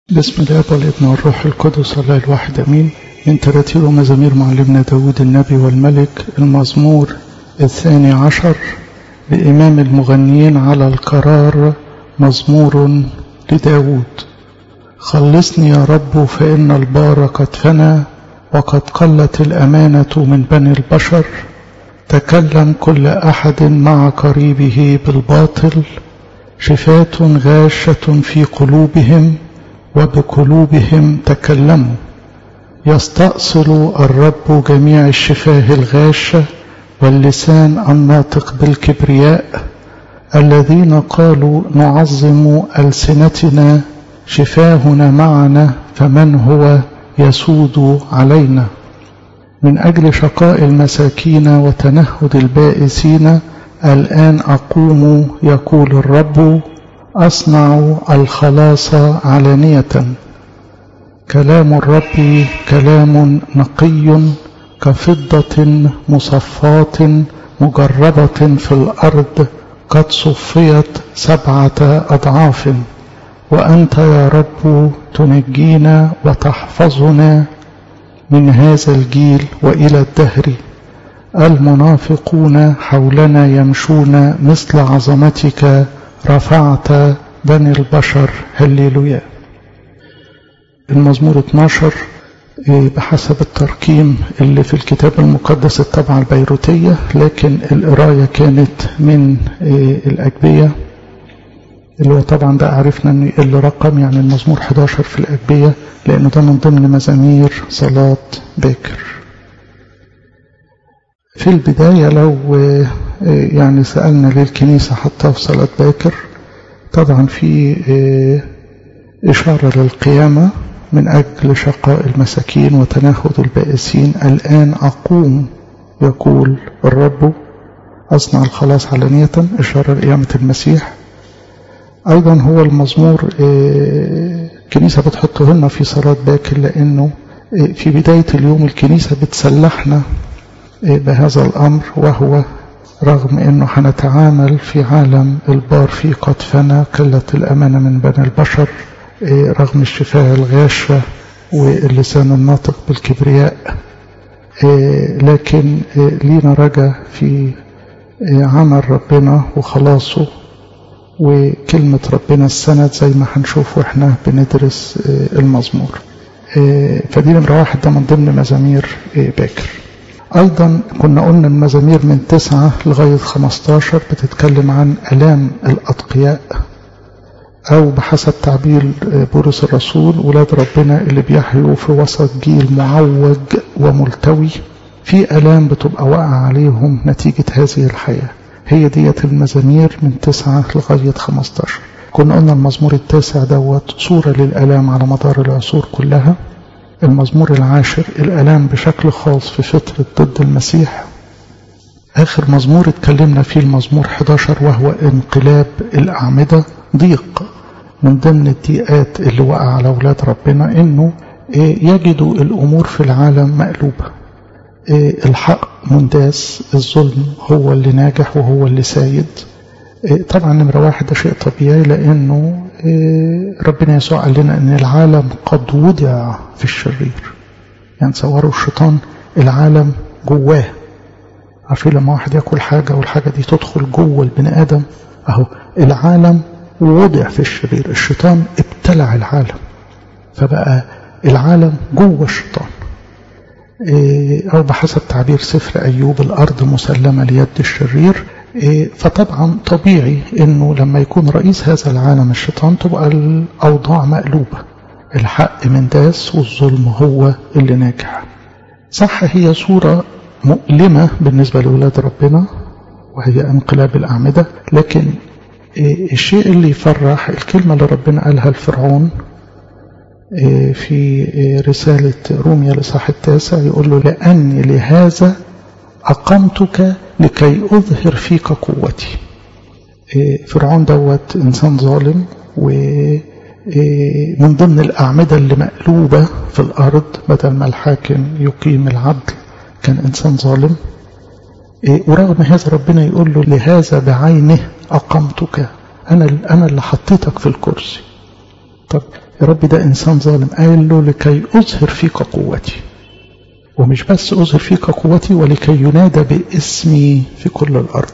بسم الله والابن والروح القدس الله الواحد امين من تراتير ومزامير معلمنا داود النبي والملك المزمور الثاني عشر لإمام المغنيين على القرار مزمور لداود خلصني يا رب فإن البار قد فنى وقد قلت الأمانة من بني البشر تكلم كل أحد مع قريبه بالباطل شفاة غاشة في قلوبهم وبقلوبهم تكلموا يستأصل الرب جميع الشفاه الغاشة واللسان الناطق بالكبرياء الذين قالوا نعظم ألسنتنا شفاهنا معنا فمن هو يسود علينا من أجل شقاء المساكين وتنهد البائسين الآن أقوم يقول الرب أصنع الخلاص علانية كلام الرب كلام نقي كفضة مصفاة مجربة في الأرض قد صفيت سبعة أضعاف وأنت يا رب تنجينا وتحفظنا من هذا الجيل وإلى الدهر المنافقون حولنا يمشون مثل عظمتك رفعت بني البشر هللويا المزمور 12 بحسب التركيم اللي في الكتاب المقدس الطبعة البيروتية لكن القراية كانت من الأجبية اللي هو طبعا ده عرفنا ان اللي رقم يعني المزمور 11 في الأجبية لأنه ده من ضمن مزامير صلاة باكر في البداية لو يعني سألنا للكنيسة حتى في صلاة باكر طبعا في إشارة للقيامة من أجل شقاء المساكين وتنهد البائسين الآن أقوم يقول الرب أصنع الخلاص علانية إشارة لقيامة المسيح أيضا هو المزمور الكنيسة بتحطه لنا في صلاة باكر لأنه في بداية اليوم الكنيسة بتسلحنا بهذا الأمر وهو رغم أنه هنتعامل في عالم البار في قد فنى قلة الأمانة من بني البشر رغم الشفاه الغاشة واللسان الناطق بالكبرياء لكن لينا رجا في عمل ربنا وخلاصه وكلمة ربنا السند زي ما هنشوف واحنا بندرس المزمور فدي نمرة واحد ده من ضمن مزامير باكر أيضا كنا قلنا المزامير من تسعة لغاية خمستاشر بتتكلم عن ألام الأتقياء أو بحسب تعبير بولس الرسول ولاد ربنا اللي بيحيوا في وسط جيل معوج وملتوي في ألام بتبقى واقعة عليهم نتيجة هذه الحياة هي ديت المزامير من تسعة لغاية خمستاشر كنا قلنا المزمور التاسع دوت صورة للألام على مدار العصور كلها المزمور العاشر الألام بشكل خاص في فترة ضد المسيح آخر مزمور اتكلمنا فيه المزمور 11 وهو انقلاب الأعمدة ضيق من ضمن الضيقات اللي وقع على أولاد ربنا إنه يجدوا الأمور في العالم مقلوبة الحق منداس الظلم هو اللي ناجح وهو اللي سايد طبعا نمرة واحد ده شيء طبيعي لأنه ربنا يسوع قال لنا أن العالم قد وضع في الشرير يعني تصوروا الشيطان العالم جواه عارفين لما واحد ياكل حاجة والحاجة دي تدخل جوه البني آدم أهو العالم وضع في الشرير الشيطان ابتلع العالم فبقى العالم جوه الشيطان أو بحسب تعبير سفر أيوب الأرض مسلمة ليد الشرير فطبعا طبيعي أنه لما يكون رئيس هذا العالم الشيطان تبقى الأوضاع مقلوبة الحق من داس والظلم هو اللي ناجح صح هي صورة مؤلمة بالنسبة لأولاد ربنا وهي انقلاب الأعمدة لكن الشيء اللي يفرح الكلمة اللي ربنا قالها لفرعون في رسالة روميا لصاح التاسع يقول له لأني لهذا أقمتك لكي أظهر فيك قوتي فرعون دوت إنسان ظالم ومن ضمن الأعمدة اللي مقلوبة في الأرض بدل ما الحاكم يقيم العدل كان إنسان ظالم ورغم هذا ربنا يقول له لهذا بعينه أقمتك أنا أنا اللي حطيتك في الكرسي طب يا رب ده إنسان ظالم قال له لكي أظهر فيك قوتي ومش بس أظهر فيك قوتي ولكي ينادى باسمي في كل الأرض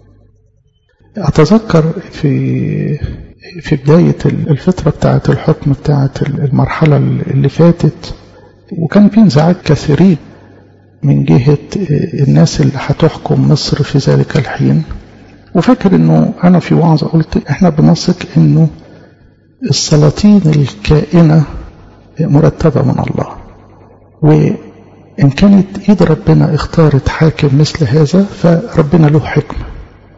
أتذكر في في بداية الفترة بتاعة الحكم بتاعة المرحلة اللي فاتت وكان في انزعاج كثيرين من جهة الناس اللي هتحكم مصر في ذلك الحين وفاكر انه انا في وعظة قلت احنا بنثق انه السلاطين الكائنة مرتبة من الله وإن كانت إيد ربنا اختارت حاكم مثل هذا فربنا له حكمة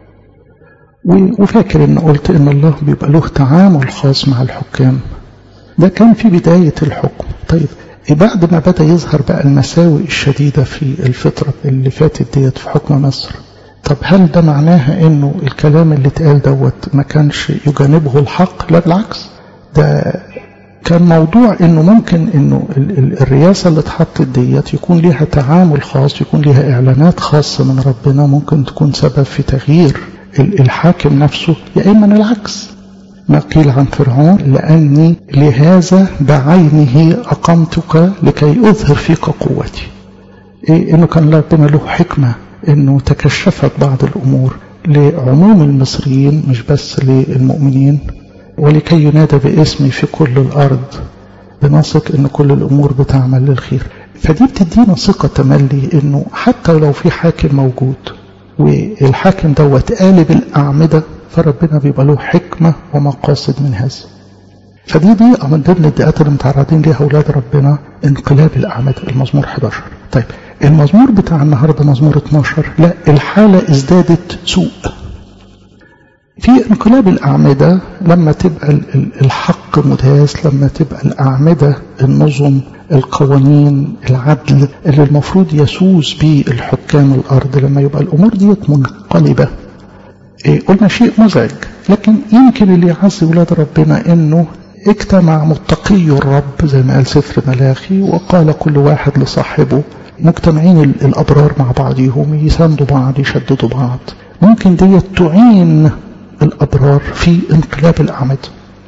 وفاكر ان قلت ان الله بيبقى له تعامل خاص مع الحكام ده كان في بداية الحكم طيب بعد ما بدأ يظهر بقى المساوئ الشديدة في الفترة اللي فاتت ديت في حكم مصر طب هل ده معناها انه الكلام اللي اتقال دوت ما كانش يجانبه الحق لا بالعكس ده كان موضوع انه ممكن انه الرئاسة اللي اتحطت ديت يكون ليها تعامل خاص يكون ليها اعلانات خاصة من ربنا ممكن تكون سبب في تغيير الحاكم نفسه يا اما العكس ما قيل عن فرعون لأني لهذا بعينه أقمتك لكي أظهر فيك قوتي إيه إنه كان ربنا له حكمة إنه تكشفت بعض الأمور لعموم المصريين مش بس للمؤمنين ولكي ينادى باسمي في كل الأرض بنثق إن كل الأمور بتعمل للخير فدي بتدينا ثقة تملي إنه حتى لو في حاكم موجود والحاكم دوت قالب الأعمدة فربنا بيبقى له حكمة ومقاصد من هذا فدي دي من ضمن الدقات اللي متعرضين ليها أولاد ربنا انقلاب الأعمدة المزمور 11 طيب المزمور بتاع النهاردة مزمور 12 لا الحالة ازدادت سوء في انقلاب الأعمدة لما تبقى الحق مداس لما تبقى الأعمدة النظم القوانين العدل اللي المفروض يسوس به الحكام الأرض لما يبقى الأمور ديت منقلبة إيه قلنا شيء مزعج لكن يمكن اللي يعزي ولاد ربنا انه اجتمع متقي الرب زي ما قال سفر ملاخي وقال كل واحد لصاحبه مجتمعين الابرار مع بعضهم يساندوا بعض يشددوا بعض ممكن دي تعين الابرار في انقلاب الاعمده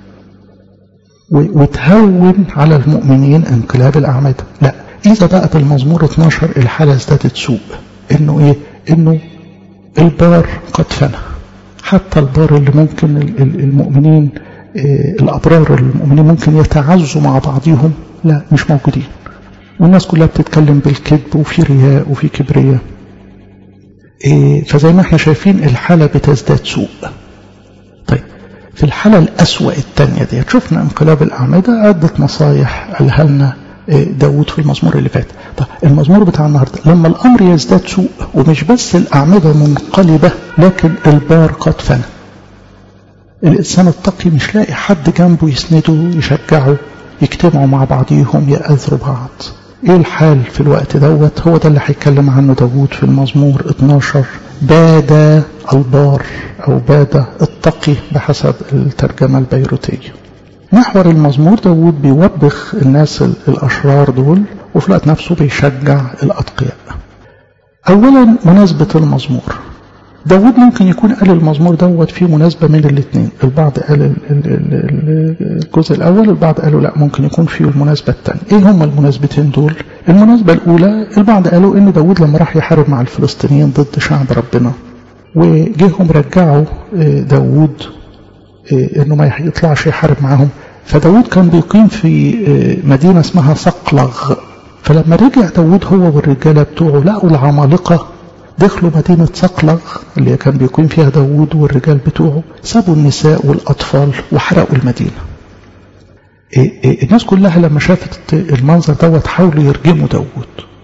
وتهون على المؤمنين انقلاب الاعمده لا اذا بقت المزمور 12 الحاله ازدادت سوء انه ايه انه البار قد فنى حتى البار اللي ممكن المؤمنين الأبرار المؤمنين ممكن يتعزوا مع بعضهم لا مش موجودين والناس كلها بتتكلم بالكذب وفي رياء وفي كبرياء فزي ما احنا شايفين الحالة بتزداد سوء طيب في الحالة الأسوأ الثانية دي شفنا انقلاب الأعمدة عدة نصايح قالها لنا داود في المزمور اللي فات طيب المزمور بتاع النهاردة لما الأمر يزداد سوء ومش بس الأعمدة منقلبة لكن البار قد فنى الإنسان التقي مش لاقي حد جنبه يسنده يشجعه يجتمعوا مع بعضيهم يأذروا بعض ايه الحال في الوقت دوت هو ده اللي هيتكلم عنه داود في المزمور 12 باد البار او باد التقي بحسب الترجمة البيروتية محور المزمور داود بيوبخ الناس الأشرار دول وفي الوقت نفسه بيشجع الأتقياء أولا مناسبة المزمور داود ممكن يكون قال المزمور دوت فيه مناسبة من الاثنين البعض قال الجزء الأول البعض قالوا لا ممكن يكون فيه المناسبة الثانية إيه هم المناسبتين دول المناسبة الأولى البعض قالوا إن داود لما راح يحارب مع الفلسطينيين ضد شعب ربنا وجيهم رجعوا داود إنه ما يطلعش يحارب معاهم فداود كان بيقيم في مدينة اسمها صقلغ فلما رجع داود هو والرجالة بتوعه لقوا العمالقة دخلوا مدينة صقلغ اللي كان بيقيم فيها داود والرجال بتوعه سابوا النساء والأطفال وحرقوا المدينة الناس كلها لما شافت المنظر دوت حاولوا يرجموا داود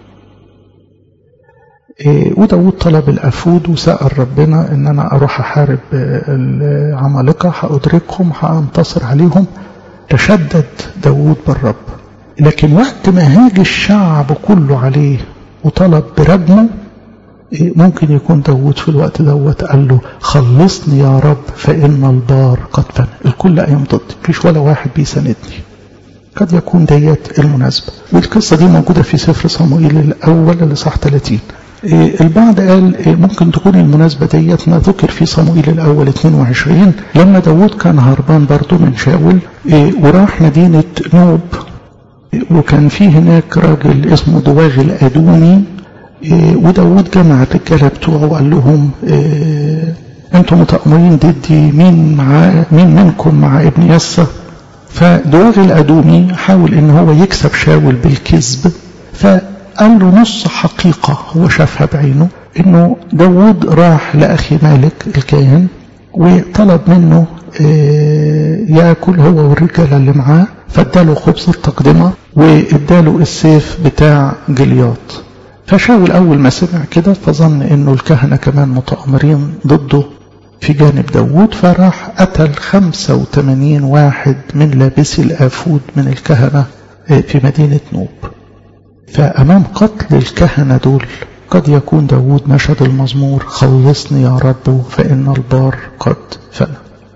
وداود طلب الأفود وسأل ربنا إن أنا أروح أحارب العمالقة هأدركهم هأنتصر عليهم تشدد داود بالرب لكن وقت ما هاج الشعب كله عليه وطلب برجمه ممكن يكون داود في الوقت دوت قال له خلصني يا رب فإن البار قد فنى الكل قايم ضدي مفيش ولا واحد بيساندني قد يكون ديت المناسبة والقصة دي موجودة في سفر صموئيل الأول اللي صح 30 البعض قال ممكن تكون المناسبة ديت ما ذكر في صموئيل الأول 22 لما داود كان هربان برضه من شاول وراح مدينة نوب وكان في هناك راجل اسمه دواغ الأدوني وداود جمع الرجالة بتوعه وقال لهم انتم متأمرين ضدي مين مع مين منكم مع ابن يسى فدواغ الأدومي حاول ان هو يكسب شاول بالكذب فقال له نص حقيقة هو شافها بعينه انه داود راح لأخي مالك الكاهن وطلب منه ياكل هو والرجالة اللي معاه فاداله خبز التقدمة واداله السيف بتاع جلياط فشاول أول ما سمع كده فظن إنه الكهنة كمان متآمرين ضده في جانب داوود فراح قتل 85 واحد من لابسي الآفود من الكهنة في مدينة نوب فأمام قتل الكهنة دول قد يكون داوود نشد المزمور خلصني يا رب فإن البار قد فنى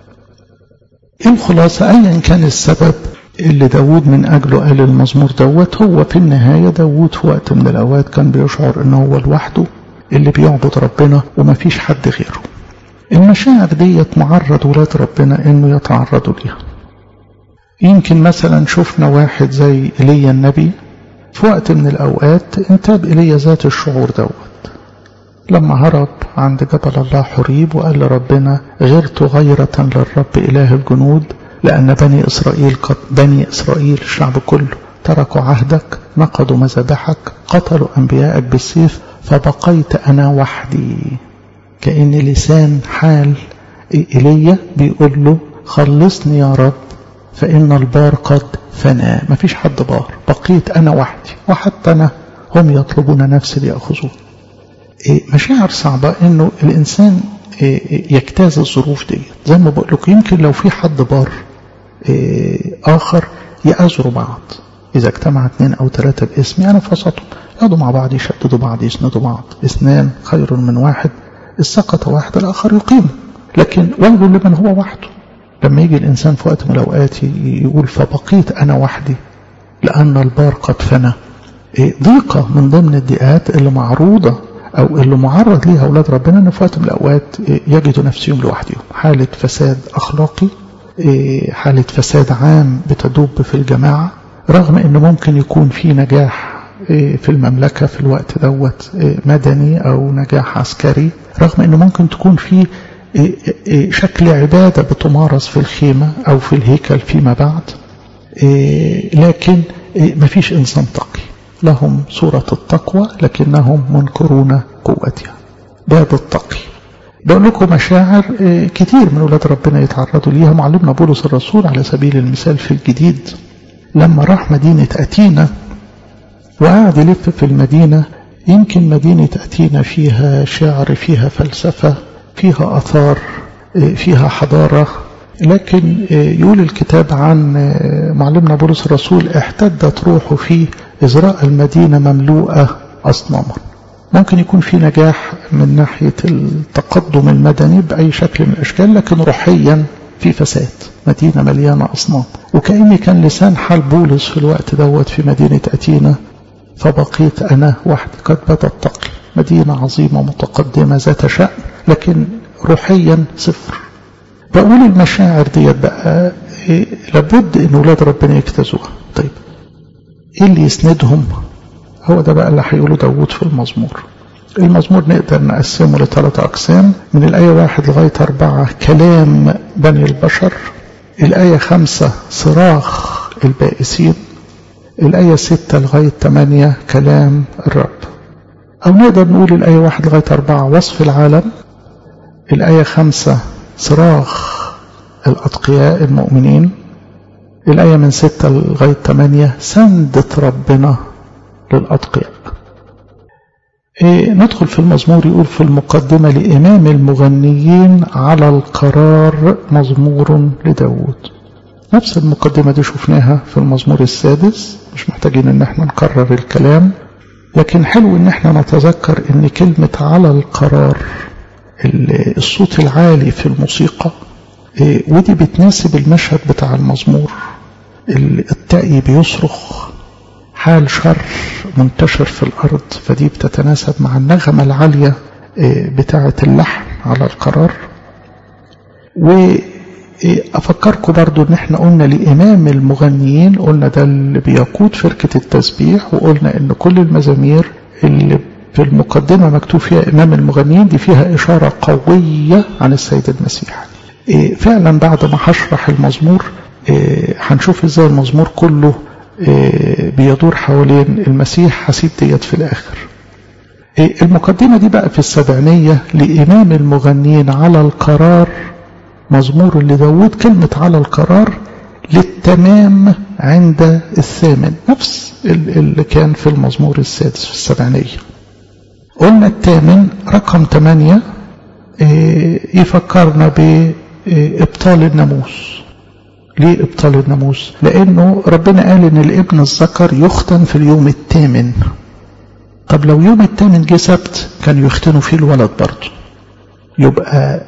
الخلاصة أيا كان السبب اللي داود من أجله قال المزمور دوت هو في النهاية داود في وقت من الأوقات كان بيشعر إن هو لوحده اللي بيعبد ربنا وما فيش حد غيره المشاعر ديت معرض ولاد ربنا إنه يتعرضوا ليها يمكن مثلا شفنا واحد زي إيليا النبي في وقت من الأوقات انتاب إيليا ذات الشعور دوت لما هرب عند جبل الله حريب وقال لربنا غرت غيرة للرب إله الجنود لأن بني إسرائيل قد بني إسرائيل الشعب كله تركوا عهدك نقضوا مذابحك قتلوا أنبياءك بالسيف فبقيت أنا وحدي كأن لسان حال إيليا بيقول له خلصني يا رب فإن البار قد فنى ما فيش حد بار بقيت أنا وحدي وحتى أنا هم يطلبون نفسي ليأخذون مشاعر صعبة إنه الإنسان يجتاز الظروف دي زي ما بقول لكم يمكن لو في حد بار آخر يأزروا بعض إذا اجتمع اثنين أو ثلاثة باسمي أنا في وسطهم يقعدوا مع بعض يشددوا بعض يسندوا بعض اثنان خير من واحد السقط واحد الآخر يقيم لكن ويل لمن هو وحده لما يجي الإنسان في وقت من الأوقات يقول فبقيت أنا وحدي لأن البار قد فنى ضيقة من ضمن الضيقات اللي معروضة أو اللي معرض ليها أولاد ربنا أن في وقت من الأوقات يجدوا نفسهم لوحدهم حالة فساد أخلاقي حالة فساد عام بتدب في الجماعة رغم أنه ممكن يكون في نجاح في المملكة في الوقت دوت مدني أو نجاح عسكري رغم أنه ممكن تكون في شكل عبادة بتمارس في الخيمة أو في الهيكل فيما بعد لكن مفيش إنسان تقي لهم صورة التقوى لكنهم منكرون قوتها باب التقي بقول لكم مشاعر كتير من أولاد ربنا يتعرضوا ليها معلمنا بولس الرسول على سبيل المثال في الجديد لما راح مدينة أتينا وقعد يلف في المدينة يمكن مدينة أتينا فيها شعر فيها فلسفة فيها أثار فيها حضارة لكن يقول الكتاب عن معلمنا بولس الرسول احتدت روحه في إزراء المدينة مملوءة أصناما ممكن يكون في نجاح من ناحية التقدم المدني بأي شكل من الأشكال لكن روحيا في فساد مدينة مليانة أصنام وكأني كان لسان حال بولس في الوقت دوت في مدينة أتينا فبقيت أنا وحدي قد بدا التقي مدينة عظيمة متقدمة ذات شأن لكن روحيا صفر بقول المشاعر ديت بقى إيه لابد ان ولاد ربنا يجتازوها طيب ايه اللي يسندهم هو ده بقى اللي هيقوله داوود في المزمور المزمور نقدر نقسمه لثلاث أقسام من الآية واحد لغاية أربعة كلام بني البشر الآية خمسة صراخ البائسين الآية ستة لغاية ثمانية كلام الرب أو نقدر نقول الآية واحد لغاية أربعة وصف العالم الآية خمسة صراخ الأتقياء المؤمنين الآية من ستة لغاية ثمانية سندة ربنا للأتقياء إيه ندخل في المزمور يقول في المقدمة لإمام المغنيين على القرار مزمور لداود نفس المقدمة دي شفناها في المزمور السادس مش محتاجين ان احنا نكرر الكلام لكن حلو ان احنا نتذكر ان كلمة على القرار الصوت العالي في الموسيقى ودي بتناسب المشهد بتاع المزمور التقي بيصرخ حال شر منتشر في الأرض فدي بتتناسب مع النغمة العالية بتاعة اللحن على القرار وأفكركم برضو ان احنا قلنا لإمام المغنيين قلنا ده اللي بيقود فرقة التسبيح وقلنا ان كل المزامير اللي في المقدمة مكتوب فيها إمام المغنيين دي فيها إشارة قوية عن السيد المسيح فعلا بعد ما هشرح المزمور هنشوف ازاي المزمور كله بيدور حوالين المسيح هسيب ديت في الآخر المقدمة دي بقى في السبعينية لإمام المغنيين على القرار مزمور لداود كلمة على القرار للتمام عند الثامن نفس اللي كان في المزمور السادس في السبعينية قلنا الثامن رقم ثمانية يفكرنا بإبطال الناموس ليه إبطال الناموس لأنه ربنا قال إن الابن الذكر يختن في اليوم الثامن طب لو يوم الثامن جه سبت كانوا يختنوا فيه الولد برضه يبقى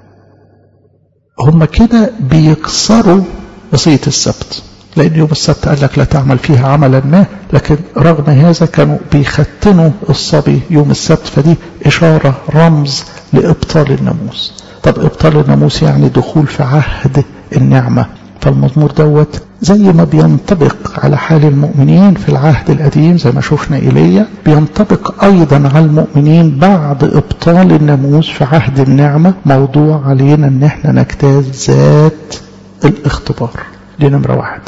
هم كده بيكسروا وصية السبت لأن يوم السبت قال لك لا تعمل فيها عملا ما لكن رغم هذا كانوا بيختنوا الصبي يوم السبت فدي إشارة رمز لإبطال الناموس طب إبطال الناموس يعني دخول في عهد النعمة فالمزمور دوت زي ما بينطبق على حال المؤمنين في العهد القديم زي ما شفنا إيليا بينطبق أيضا على المؤمنين بعد إبطال الناموس في عهد النعمة موضوع علينا أن احنا نجتاز ذات الاختبار دي نمرة واحد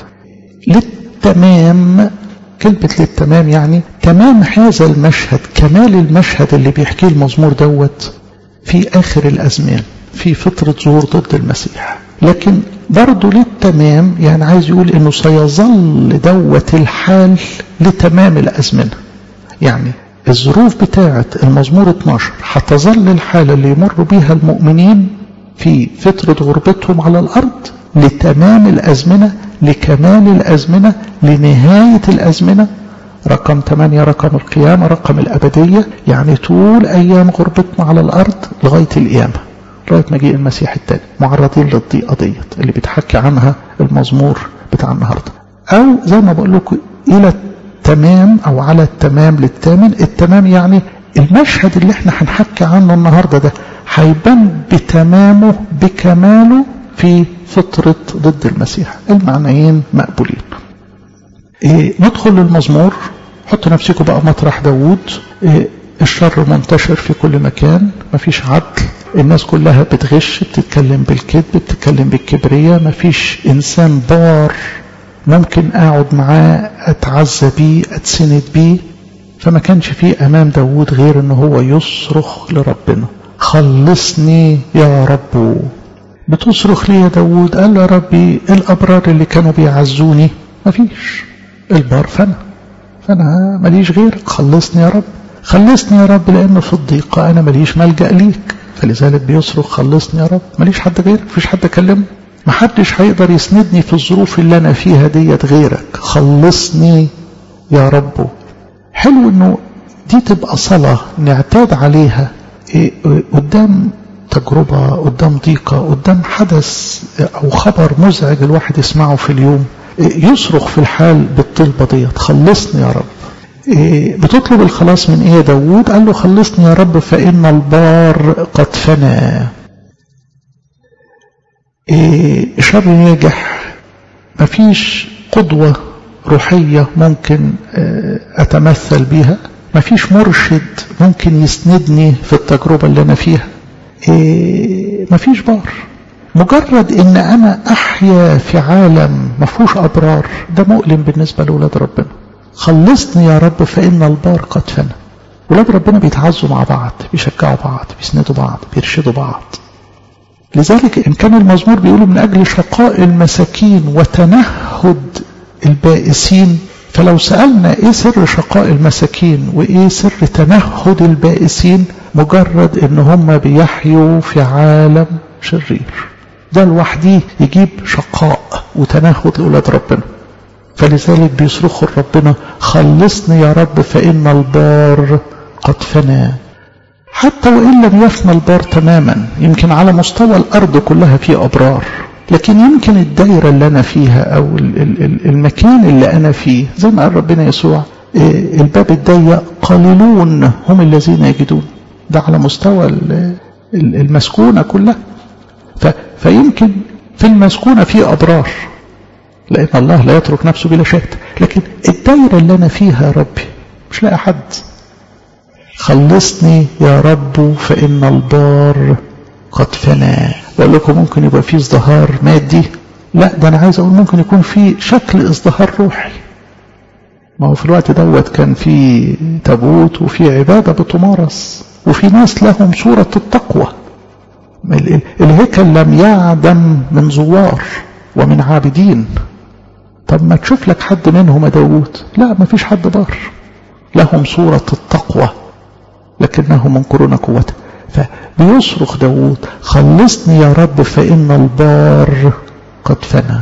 للتمام كلمة للتمام يعني تمام هذا المشهد كمال المشهد اللي بيحكيه المزمور دوت في آخر الأزمان في فترة ظهور ضد المسيح لكن برضه للتمام يعني عايز يقول انه سيظل دوت الحال لتمام الازمنه يعني الظروف بتاعه المزمور 12 هتظل الحاله اللي يمر بها المؤمنين في فتره غربتهم على الارض لتمام الازمنه لكمال الازمنه لنهايه الازمنه رقم 8 رقم القيامه رقم الابديه يعني طول ايام غربتنا على الارض لغايه القيامه لغايه مجيء المسيح الثاني معرضين للضيقه ديت اللي بيتحكي عنها المزمور بتاع النهارده او زي ما بقول لكم الى التمام او على التمام للثامن التمام يعني المشهد اللي احنا هنحكي عنه النهارده ده هيبان بتمامه بكماله في فترة ضد المسيح المعنيين مقبولين إيه ندخل للمزمور حط نفسكم بقى مطرح داوود إيه الشر منتشر في كل مكان مفيش عدل الناس كلها بتغش بتتكلم بالكذب بتتكلم بالكبرياء مفيش انسان بار ممكن اقعد معاه اتعزى بيه اتسند بيه فما كانش فيه امام داوود غير ان هو يصرخ لربنا خلصني يا رب بتصرخ لي يا داوود قال يا ربي الابرار اللي كانوا بيعزوني مفيش البار فانا فانا ماليش غيرك خلصني يا رب خلصني يا رب لانه في الضيقه انا ماليش ملجا ليك فلذلك بيصرخ خلصني يا رب ماليش حد غيرك مفيش حد اكلمه محدش هيقدر يسندني في الظروف اللي انا فيها ديت غيرك خلصني يا رب حلو انه دي تبقى صلاة نعتاد عليها إيه قدام تجربة قدام ضيقة قدام حدث او خبر مزعج الواحد يسمعه في اليوم إيه يصرخ في الحال بالطلبة ديت خلصني يا رب إيه بتطلب الخلاص من ايه داوود قال له خلصني يا رب فإن البار قد فنى إيه شر ناجح مفيش قدوة روحية ممكن أتمثل بيها مفيش مرشد ممكن يسندني في التجربة اللي أنا فيها إيه مفيش بار مجرد ان انا احيا في عالم مفهوش ابرار ده مؤلم بالنسبة لولاد ربنا خلصني يا رب فإن البار قد فنى ولاد ربنا بيتعزوا مع بعض بيشجعوا بعض بيسندوا بعض بيرشدوا بعض لذلك إن كان المزمور بيقولوا من أجل شقاء المساكين وتنهد البائسين فلو سألنا إيه سر شقاء المساكين وإيه سر تنهد البائسين مجرد إن هم بيحيوا في عالم شرير ده لوحده يجيب شقاء وتنهد لأولاد ربنا فلذلك بيصرخوا لربنا خلصني يا رب فإن البار قد فنى حتى وإن لم يفنى البار تماما يمكن على مستوى الأرض كلها في أبرار لكن يمكن الدايرة اللي أنا فيها أو المكان اللي أنا فيه زي ما قال ربنا يسوع الباب الضيق قليلون هم الذين يجدون ده على مستوى المسكونة كلها فيمكن في المسكونة في أضرار لأن الله لا يترك نفسه بلا شهد لكن الدايرة اللي أنا فيها يا ربي مش لاقي حد خلصني يا رب فإن البار قد فنى بقول لكم ممكن يبقى في ازدهار مادي لا ده أنا عايز أقول ممكن يكون في شكل ازدهار روحي ما هو في الوقت دوت كان في تابوت وفي عبادة بتمارس وفي ناس لهم صورة التقوى الهيكل لم يعدم من زوار ومن عابدين طب ما تشوف لك حد منهم يا داوود لا ما فيش حد بار لهم صورة التقوى لكنهم منكرون قوته فبيصرخ داوود خلصني يا رب فإن البار قد فنى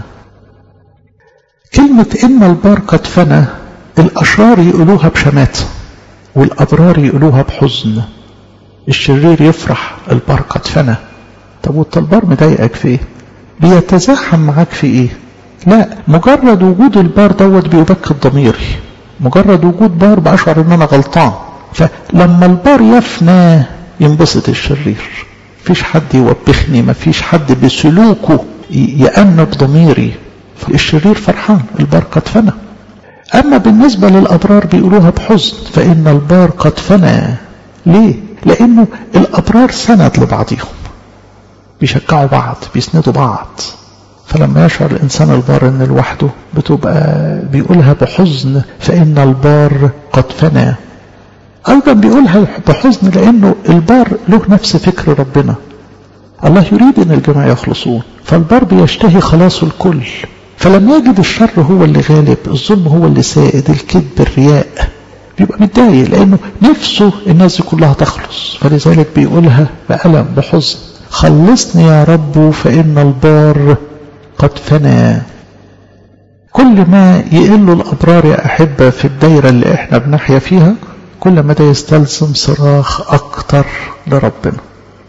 كلمة إن البار قد فنى الأشرار يقولوها بشماتة والأبرار يقولوها بحزن الشرير يفرح البار قد فنى طب والطلبار مضايقك في ايه بيتزاحم معاك في ايه لا مجرد وجود البار دوت بيبكت ضميري مجرد وجود بار بأشعر ان انا غلطان فلما البار يفنى ينبسط الشرير مفيش حد يوبخني مفيش حد بسلوكه يأنب ضميري الشرير فرحان البار قد فنى أما بالنسبة للأبرار بيقولوها بحزن فإن البار قد فنى ليه؟ لأنه الأبرار سند لبعضهم بيشجعوا بعض بيسندوا بعض فلما يشعر الإنسان البار إن لوحده بتبقى بيقولها بحزن فإن البار قد فنى أيضا بيقولها بحزن لأنه البار له نفس فكر ربنا الله يريد أن الجماعة يخلصون فالبار بيشتهي خلاص الكل فلما يجد الشر هو اللي غالب الظلم هو اللي سائد الكذب الرياء بيبقى متضايق لأنه نفسه الناس دي كلها تخلص فلذلك بيقولها بألم بحزن خلصني يا رب فإن البار قد فنى كل ما يقل الأبرار يا أحبة في الدايرة اللي احنا بنحيا فيها كل ما ده يستلزم صراخ أكتر لربنا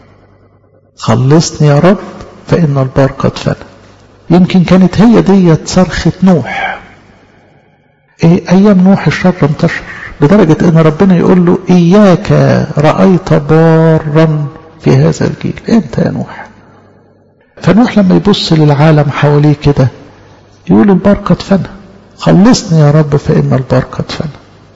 خلصني يا رب فإن البار قد فنى يمكن كانت هي دي صرخة نوح إيه أيام نوح الشر انتشر لدرجة أن ربنا يقول له إياك رأيت بارا في هذا الجيل أنت يا نوح فنوح لما يبص للعالم حواليه كده يقول البار قد فنى خلصني يا رب فإن البار قد فنى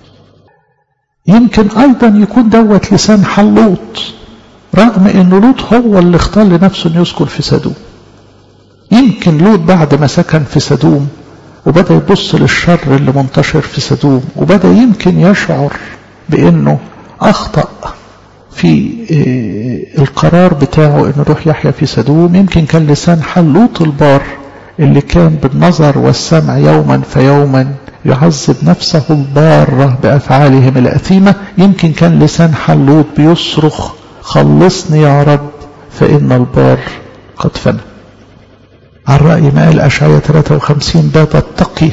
يمكن أيضا يكون دوت لسان حال لوط رغم أن لوط هو اللي اختار لنفسه أن يسكن في سدوم يمكن لوط بعد ما سكن في سدوم وبدأ يبص للشر اللي منتشر في سدوم وبدأ يمكن يشعر بأنه أخطأ في القرار بتاعه أنه يروح يحيا في سدوم يمكن كان لسان حال لوط البار اللي كان بالنظر والسمع يوما فيوما يعذب نفسه البارة بأفعالهم الأثيمة يمكن كان لسان حال لوط بيصرخ خلصني يا رب فإن البار قد فنى عن رأي ما قال أشعية 53 بات التقي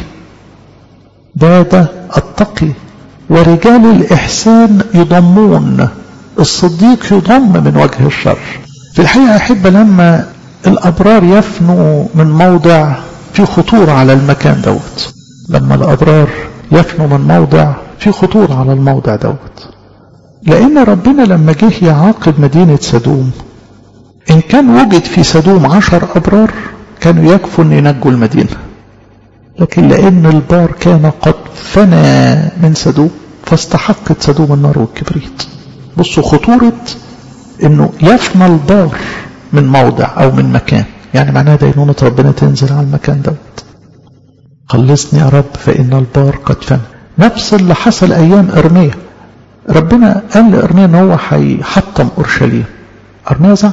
بات التقي ورجال الإحسان يضمون الصديق يضم من وجه الشر في الحقيقة أحب لما الأبرار يفنوا من موضع في خطورة على المكان دوت لما الأبرار يفنوا من موضع في خطورة على الموضع دوت لأن ربنا لما جه يعاقب مدينة سدوم إن كان وجد في سدوم عشر أبرار كانوا يكفوا أن ينجوا المدينة لكن لأن البار كان قد فنى من سدوم فاستحقت سدوم النار والكبريت بصوا خطورة أنه يفنى البار من موضع أو من مكان يعني معناها دينونة ربنا تنزل على المكان دوت خلصني يا رب فإن البار قد فنى نفس اللي حصل أيام إرميا ربنا قال لإرميا أن هو هيحطم أورشليم إرميا زعل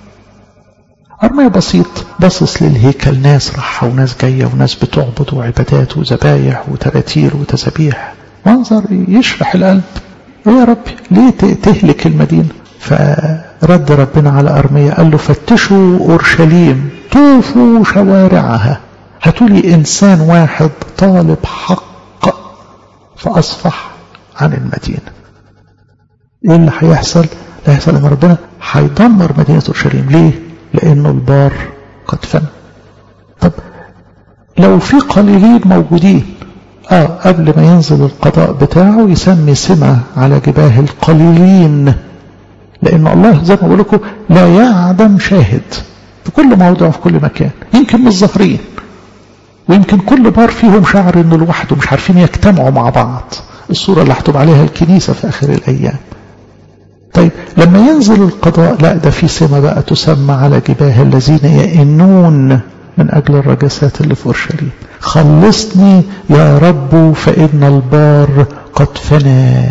أرميا بسيط باصص للهيكل ناس راحة وناس جاية وناس بتعبد وعبادات وذبايح وتراتير وتسابيح منظر يشرح القلب يا ربي ليه تهلك المدينة فرد ربنا على أرميا قال له فتشوا أورشليم طوفوا شوارعها هاتوا لي إنسان واحد طالب حق فأصفح عن المدينة إيه اللي هيحصل؟ اللي هيحصل إن ربنا هيدمر مدينة أورشليم ليه؟ لأنه البار قد فنى لو في قليلين موجودين اه قبل ما ينزل القضاء بتاعه يسمي سمة على جباه القليلين لأن الله زي ما بقول لكم لا يعدم شاهد في كل موضع في كل مكان يمكن مش ظاهرين ويمكن كل بار فيهم شعر انه لوحده مش عارفين يجتمعوا مع بعض الصورة اللي هتبقى عليها الكنيسة في آخر الأيام طيب لما ينزل القضاء لا ده في سمة بقى تسمى على جباه الذين يئنون من أجل الرجسات اللي في أورشليم خلصني يا رب فإن البار قد فنى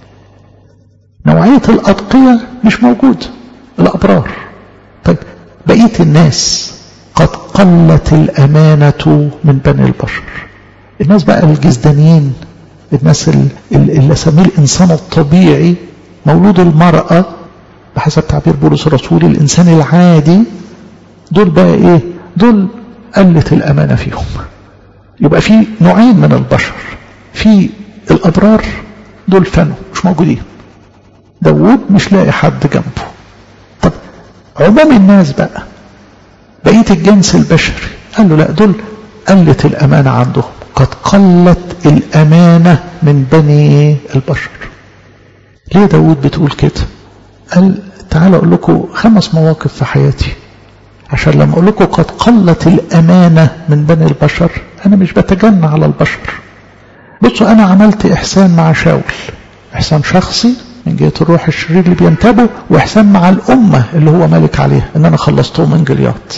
نوعية الأتقية مش موجود الأبرار طيب بقية الناس قد قلت الأمانة من بني البشر الناس بقى الجزدانيين الناس اللي سميه الإنسان الطبيعي مولود المرأة بحسب تعبير بولس الرسول الإنسان العادي دول بقى إيه دول قلت الأمانة فيهم يبقى في نوعين من البشر في الأبرار دول فنوا مش موجودين داود مش لاقي حد جنبه طب عموم الناس بقى بقية الجنس البشري قال له لا دول قلت الأمانة عندهم قد قلت الأمانة من بني البشر ليه داود بتقول كده قال تعالى أقول لكم خمس مواقف في حياتي عشان لما أقول لكم قد قلت الأمانة من بني البشر أنا مش بتجنى على البشر بصوا أنا عملت إحسان مع شاول إحسان شخصي من جهة الروح الشرير اللي بينتابه وإحسان مع الأمة اللي هو مالك عليها إن أنا خلصته من جليات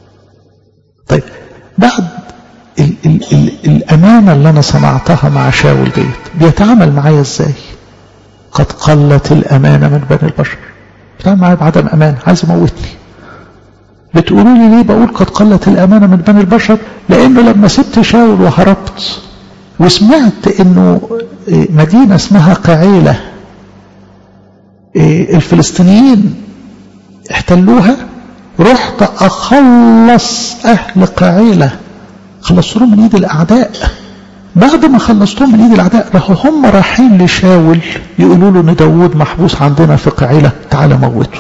طيب بعد ال ال ال الأمانة اللي أنا صنعتها مع شاول ديت بيتعامل معايا إزاي قد قلت الأمانة من بني البشر بيتعامل معايا بعدم أمان عايز يموتني بتقولوا لي ليه بقول قد قلت الأمانة من بني البشر لأنه لما سبت شاول وهربت وسمعت انه مدينة اسمها قعيلة الفلسطينيين احتلوها رحت اخلص اهل قعيلة خلصتهم من ايد الاعداء بعد ما خلصتهم من ايد الاعداء راحوا هم رايحين لشاول يقولوا له ان داوود محبوس عندنا في قعيلة تعالى موته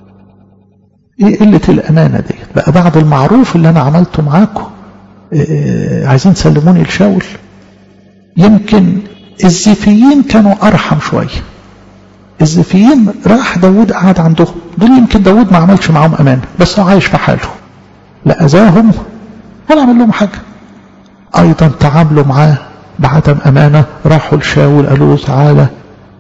ايه قلة الامانة دي بقى بعد المعروف اللي انا عملته معاكم إيه عايزين تسلموني لشاول يمكن الزيفيين كانوا ارحم شويه الزيفيين راح داود قعد عندهم دول يمكن داود ما عملش معاهم امان بس هو عايش في حاله لا اذاهم ولا عمل لهم حاجه ايضا تعاملوا معاه بعدم امانه راحوا لشاول قالوا له تعالى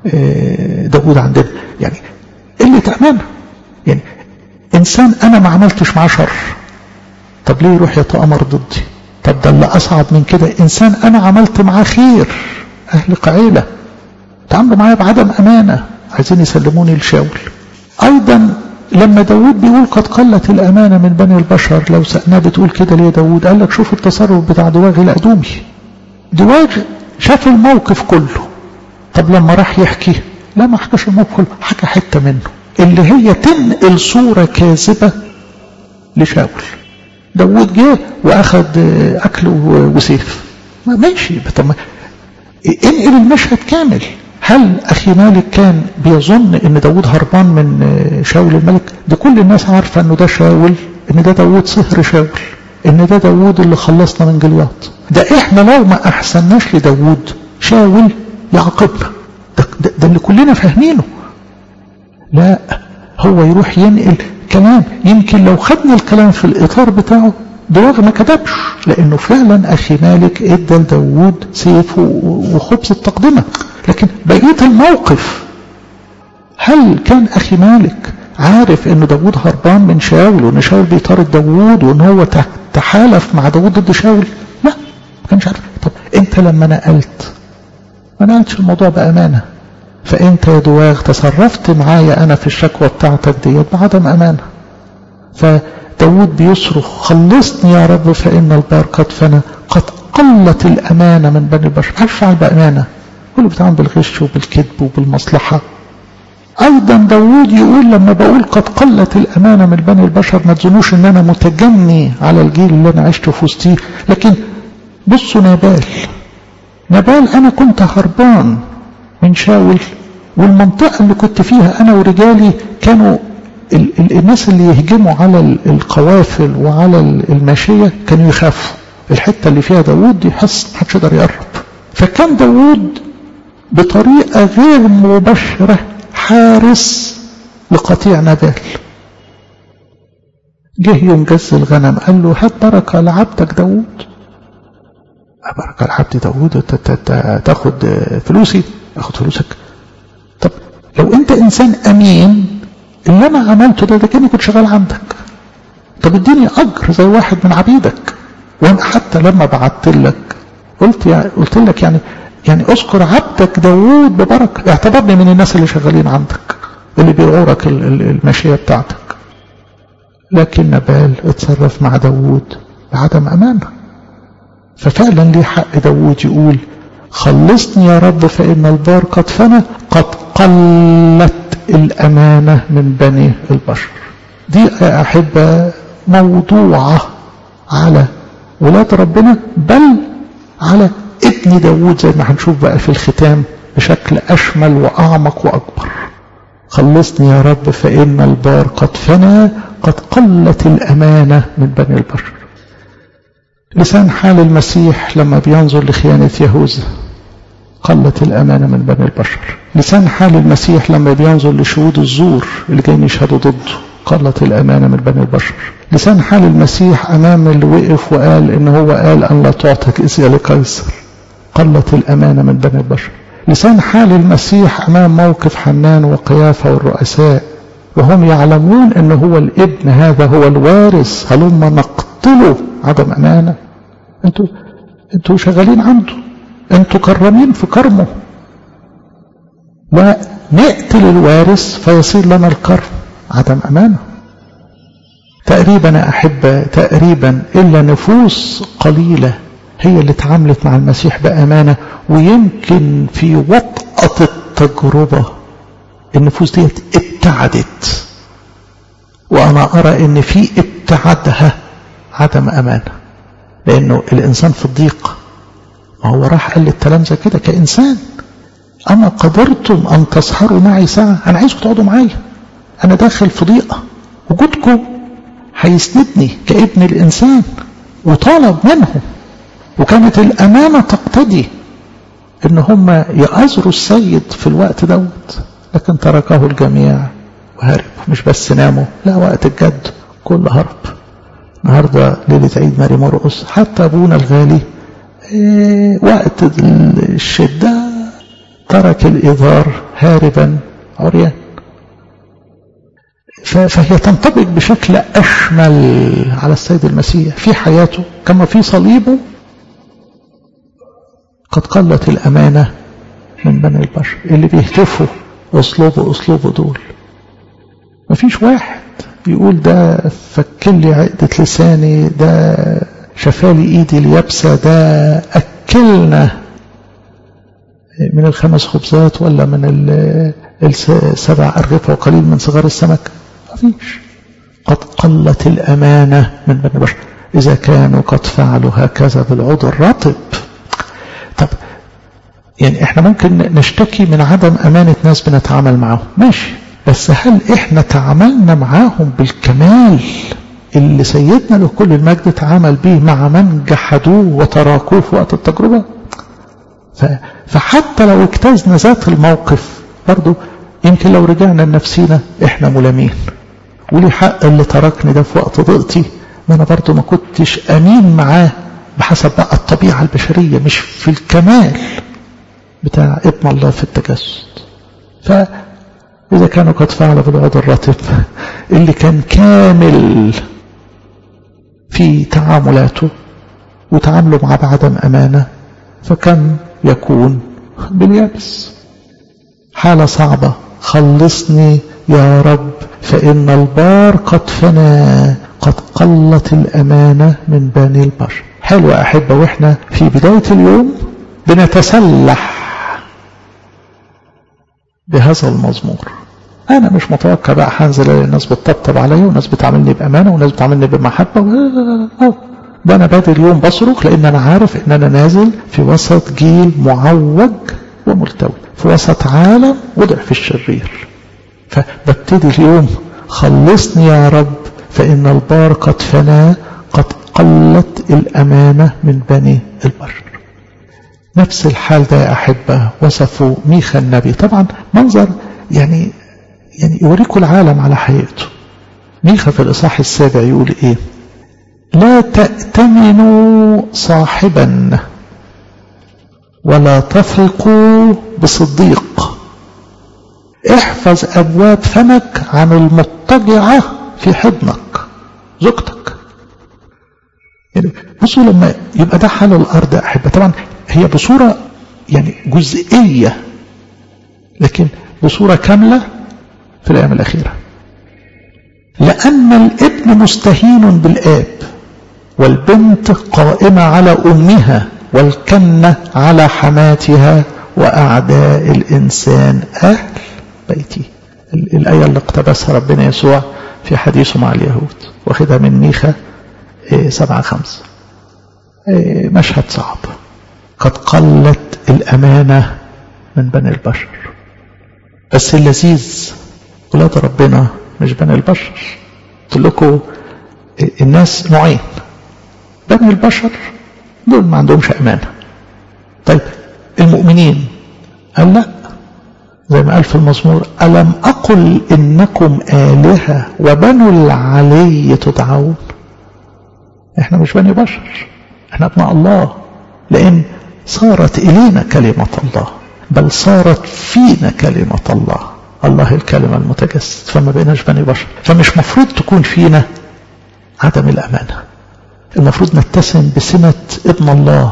داود عندنا يعني قله امانه يعني انسان انا ما عملتش معاه شر طب ليه يروح يتامر ضدي طب ده اللي اصعب من كده انسان انا عملت معاه خير اهل قعيله تعاملوا معايا بعدم امانه عايزين يسلموني لشاول ايضا لما داود بيقول قد قلت الامانه من بني البشر لو سالناه بتقول كده ليه داود قال لك شوف التصرف بتاع دواغ الادومي دواغ شاف الموقف كله طب لما راح يحكي لا ما حكاش الموقف كله حكى حته منه اللي هي تنقل صوره كاذبه لشاول داود جه واخد اكل وسيف ما ماشي طب انقل المشهد كامل هل اخي مالك كان بيظن ان داود هربان من شاول الملك ده كل الناس عارفه انه ده شاول ان ده داود صهر شاول ان ده داود اللي خلصنا من جلياط ده احنا لو ما احسناش لداود شاول يعاقبنا ده, ده, ده اللي كلنا فاهمينه لا هو يروح ينقل كلام يمكن لو خدنا الكلام في الإطار بتاعه دواغ ما كتبش لأنه فعلا أخي مالك إدى لداود سيف وخبز التقدمة لكن بقية الموقف هل كان أخي مالك عارف أن داود هربان من شاول وأن شاول بيطارد داود وأن هو تحالف مع داود ضد شاول لا ما كانش عارف طب أنت لما نقلت ما نقلتش الموضوع بأمانة فأنت يا دواغ تصرفت معايا أنا في الشكوى بتاعتك ديت بعدم أمانة فداود بيصرخ خلصني يا رب فإن البار قد فنى قد قلت الأمانة من بني البشر ما فعل بأمانة كله بيتعامل بالغش وبالكذب وبالمصلحة أيضا داود يقول لما بقول قد قلت الأمانة من بني البشر ما تظنوش إن أنا متجني على الجيل اللي أنا عشت في وسطيه لكن بصوا نبال نبال أنا كنت هربان من شاول والمنطقة اللي كنت فيها أنا ورجالي كانوا ال ال الناس اللي يهجموا على القوافل وعلى الماشية كانوا يخافوا الحتة اللي فيها داود دي حصن محدش يقدر يقرب فكان داود بطريقة غير مباشرة حارس لقطيع نبال جه يوم جز الغنم قال له هات بركة لعبدك داود بركة لعبد داود تاخد فلوسي اخد فلوسك طب لو انت انسان امين اللي انا عملته ده ده كاني كنت شغال عندك طب اديني اجر زي واحد من عبيدك وانا حتى لما بعت لك قلت يعني قلت لك يعني يعني اذكر عبدك داوود ببركه اعتبرني من الناس اللي شغالين عندك اللي بيعورك الماشيه بتاعتك لكن نبال اتصرف مع داوود بعدم امانه ففعلا ليه حق داوود يقول خلصني يا رب فإن البار قد فنى قد قلت الأمانة من بني البشر دي يا أحبة موضوعة على ولاد ربنا بل على ابن داوود زي ما هنشوف بقى في الختام بشكل أشمل وأعمق وأكبر خلصني يا رب فإن البار قد فنى قد قلت الأمانة من بني البشر لسان حال المسيح لما بينظر لخيانة يهوذا قلت الأمانة من بني البشر لسان حال المسيح لما بينظر لشهود الزور اللي جايين يشهدوا ضده قلت الأمانة من بني البشر لسان حال المسيح أمام اللي وقف وقال إن هو قال أن لا تعطى جزية لقيصر قلت الأمانة من بني البشر لسان حال المسيح أمام موقف حنان وقيافة والرؤساء وهم يعلمون أن هو الابن هذا هو الوارث هلما نقتله عدم أمانة انتوا انتوا شغالين عنده انتوا كرمين في كرمه ونقتل الوارث فيصير لنا الكرم عدم أمانة تقريبا أحب تقريبا إلا نفوس قليلة هي اللي اتعاملت مع المسيح بأمانة ويمكن في وطأة التجربة النفوس ديت ابتعدت وأنا أرى إن في ابتعادها عدم أمانة لأنه الإنسان في الضيق ما هو راح قال للتلامذة كده كإنسان أما قدرتم أن تسهروا معي ساعة أنا عايزكم تقعدوا معايا أنا داخل في ضيقة وجودكم هيسندني كابن الإنسان وطالب منهم وكانت الأمانة تقتضي إن هم يأزروا السيد في الوقت دوت لكن تركه الجميع وهرب مش بس ناموا لا وقت الجد كل هرب النهاردة ليلة عيد ماري مرقص حتى أبونا الغالي إيه وقت الشدة ترك الإظهار هاربا عريان فهي تنطبق بشكل أشمل على السيد المسيح في حياته كما في صليبه قد قلت الأمانة من بني البشر اللي بيهتفوا أسلوبه أسلوبه دول مفيش واحد يقول ده فكلي عقدة لساني ده شفالي ايدي اليابسة ده أكلنا من الخمس خبزات ولا من السبع أرغفة وقليل من صغار السمك مفيش قد قلت الأمانة من بني البشر إذا كانوا قد فعلوا هكذا بالعود الرطب طب يعني احنا ممكن نشتكي من عدم أمانة ناس بنتعامل معاهم ماشي بس هل احنا تعاملنا معاهم بالكمال اللي سيدنا له كل المجد تعامل به مع من جحدوه وتراكوه في وقت التجربة فحتى لو اجتزنا ذات الموقف برضو يمكن لو رجعنا لنفسينا احنا ملامين ولي حق اللي تركني ده في وقت ضيقتي ما انا برضو ما كنتش امين معاه بحسب بقى الطبيعة البشرية مش في الكمال بتاع ابن الله في التجسد فإذا كانوا قد فعلوا بالعود الرطب اللي كان كامل في تعاملاته وتعامله مع بعدم أمانة فكم يكون باليابس حالة صعبة خلصني يا رب فإن البار قد فنى قد قلت الأمانة من بني البشر حلو أحبة وإحنا في بداية اليوم بنتسلح بهذا المزمور أنا مش متوقع بقى هنزل الناس بتطبطب عليا وناس بتعاملني بأمانة وناس بتعاملني بمحبة ده أنا بادئ اليوم بصرخ لأن أنا عارف إن أنا نازل في وسط جيل معوج وملتوي في وسط عالم وضع في الشرير فببتدي اليوم خلصني يا رب فإن البار قد فنى قد قلت الأمانة من بني البشر نفس الحال ده يا أحبة وصفوا ميخا النبي طبعا منظر يعني يعني يوريكم العالم على حقيقته ميخا في الإصحاح السابع يقول إيه لا تأتمنوا صاحبا ولا تثقوا بصديق احفظ أبواب فمك عن المضطجعة في حضنك زوجتك يعني بصوا لما يبقى ده حال الأرض يا أحبة طبعا هي بصورة يعني جزئية لكن بصورة كاملة في الأيام الأخيرة لأن الابن مستهين بالآب والبنت قائمة على أمها والكنة على حماتها وأعداء الإنسان أهل بيتي الآية اللي اقتبسها ربنا يسوع في حديثه مع اليهود واخدها من ميخا سبعة خمسة مشهد صعب قد قلت الأمانة من بني البشر بس اللذيذ ولاد ربنا مش بني البشر قلت لكم الناس نوعين بني البشر دول ما عندهمش أمانة طيب المؤمنين قال لا زي ما قال في المزمور ألم أقل إنكم آلهة وبنو العلي تدعون احنا مش بني بشر احنا ابناء الله لأن صارت إلينا كلمة الله بل صارت فينا كلمة الله الله الكلمة المتجسد فما بقيناش بني بشر فمش مفروض تكون فينا عدم الأمانة المفروض نتسم بسمة ابن الله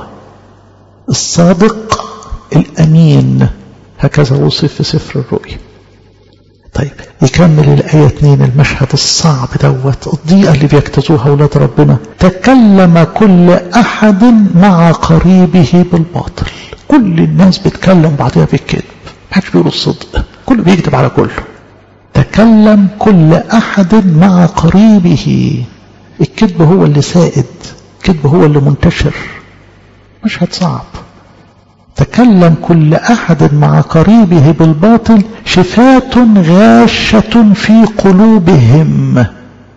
الصادق الأمين هكذا وصف في سفر الرؤيا طيب يكمل الآية 2 المشهد الصعب دوت الضيقة اللي بيجتازوها أولاد ربنا تكلم كل أحد مع قريبه بالباطل كل الناس بتكلم بعضها بالكذب محدش بيقول الصدق كله بيكذب على كله تكلم كل أحد مع قريبه الكذب هو اللي سائد الكذب هو اللي منتشر مشهد صعب تكلم كل أحد مع قريبه بالباطل شفاة غاشة في قلوبهم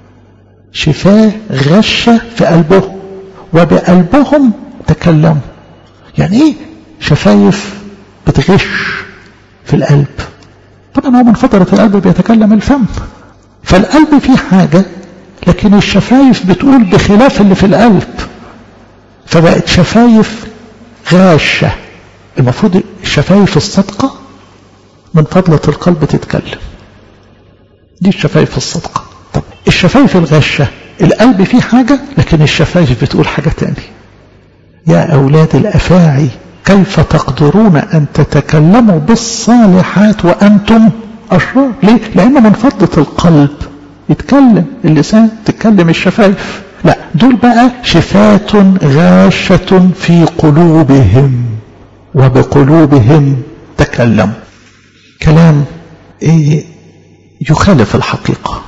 شفاه غشة في قلبهم وبقلبهم تكلموا يعني ايه شفايف بتغش في القلب طبعا هو من فترة القلب بيتكلم الفم فالقلب فيه حاجة لكن الشفايف بتقول بخلاف اللي في القلب فبقت شفايف غاشة المفروض الشفايف الصدقة من فضلة القلب تتكلم دي الشفايف الصدقة طب الشفايف الغشة القلب فيه حاجة لكن الشفايف بتقول حاجة تاني يا أولاد الأفاعي كيف تقدرون أن تتكلموا بالصالحات وأنتم أشرار ليه؟ لأن من فضلة القلب يتكلم اللسان تتكلم الشفايف لا دول بقى شفاة غاشة في قلوبهم وبقلوبهم تكلموا كلام إيه يخالف الحقيقة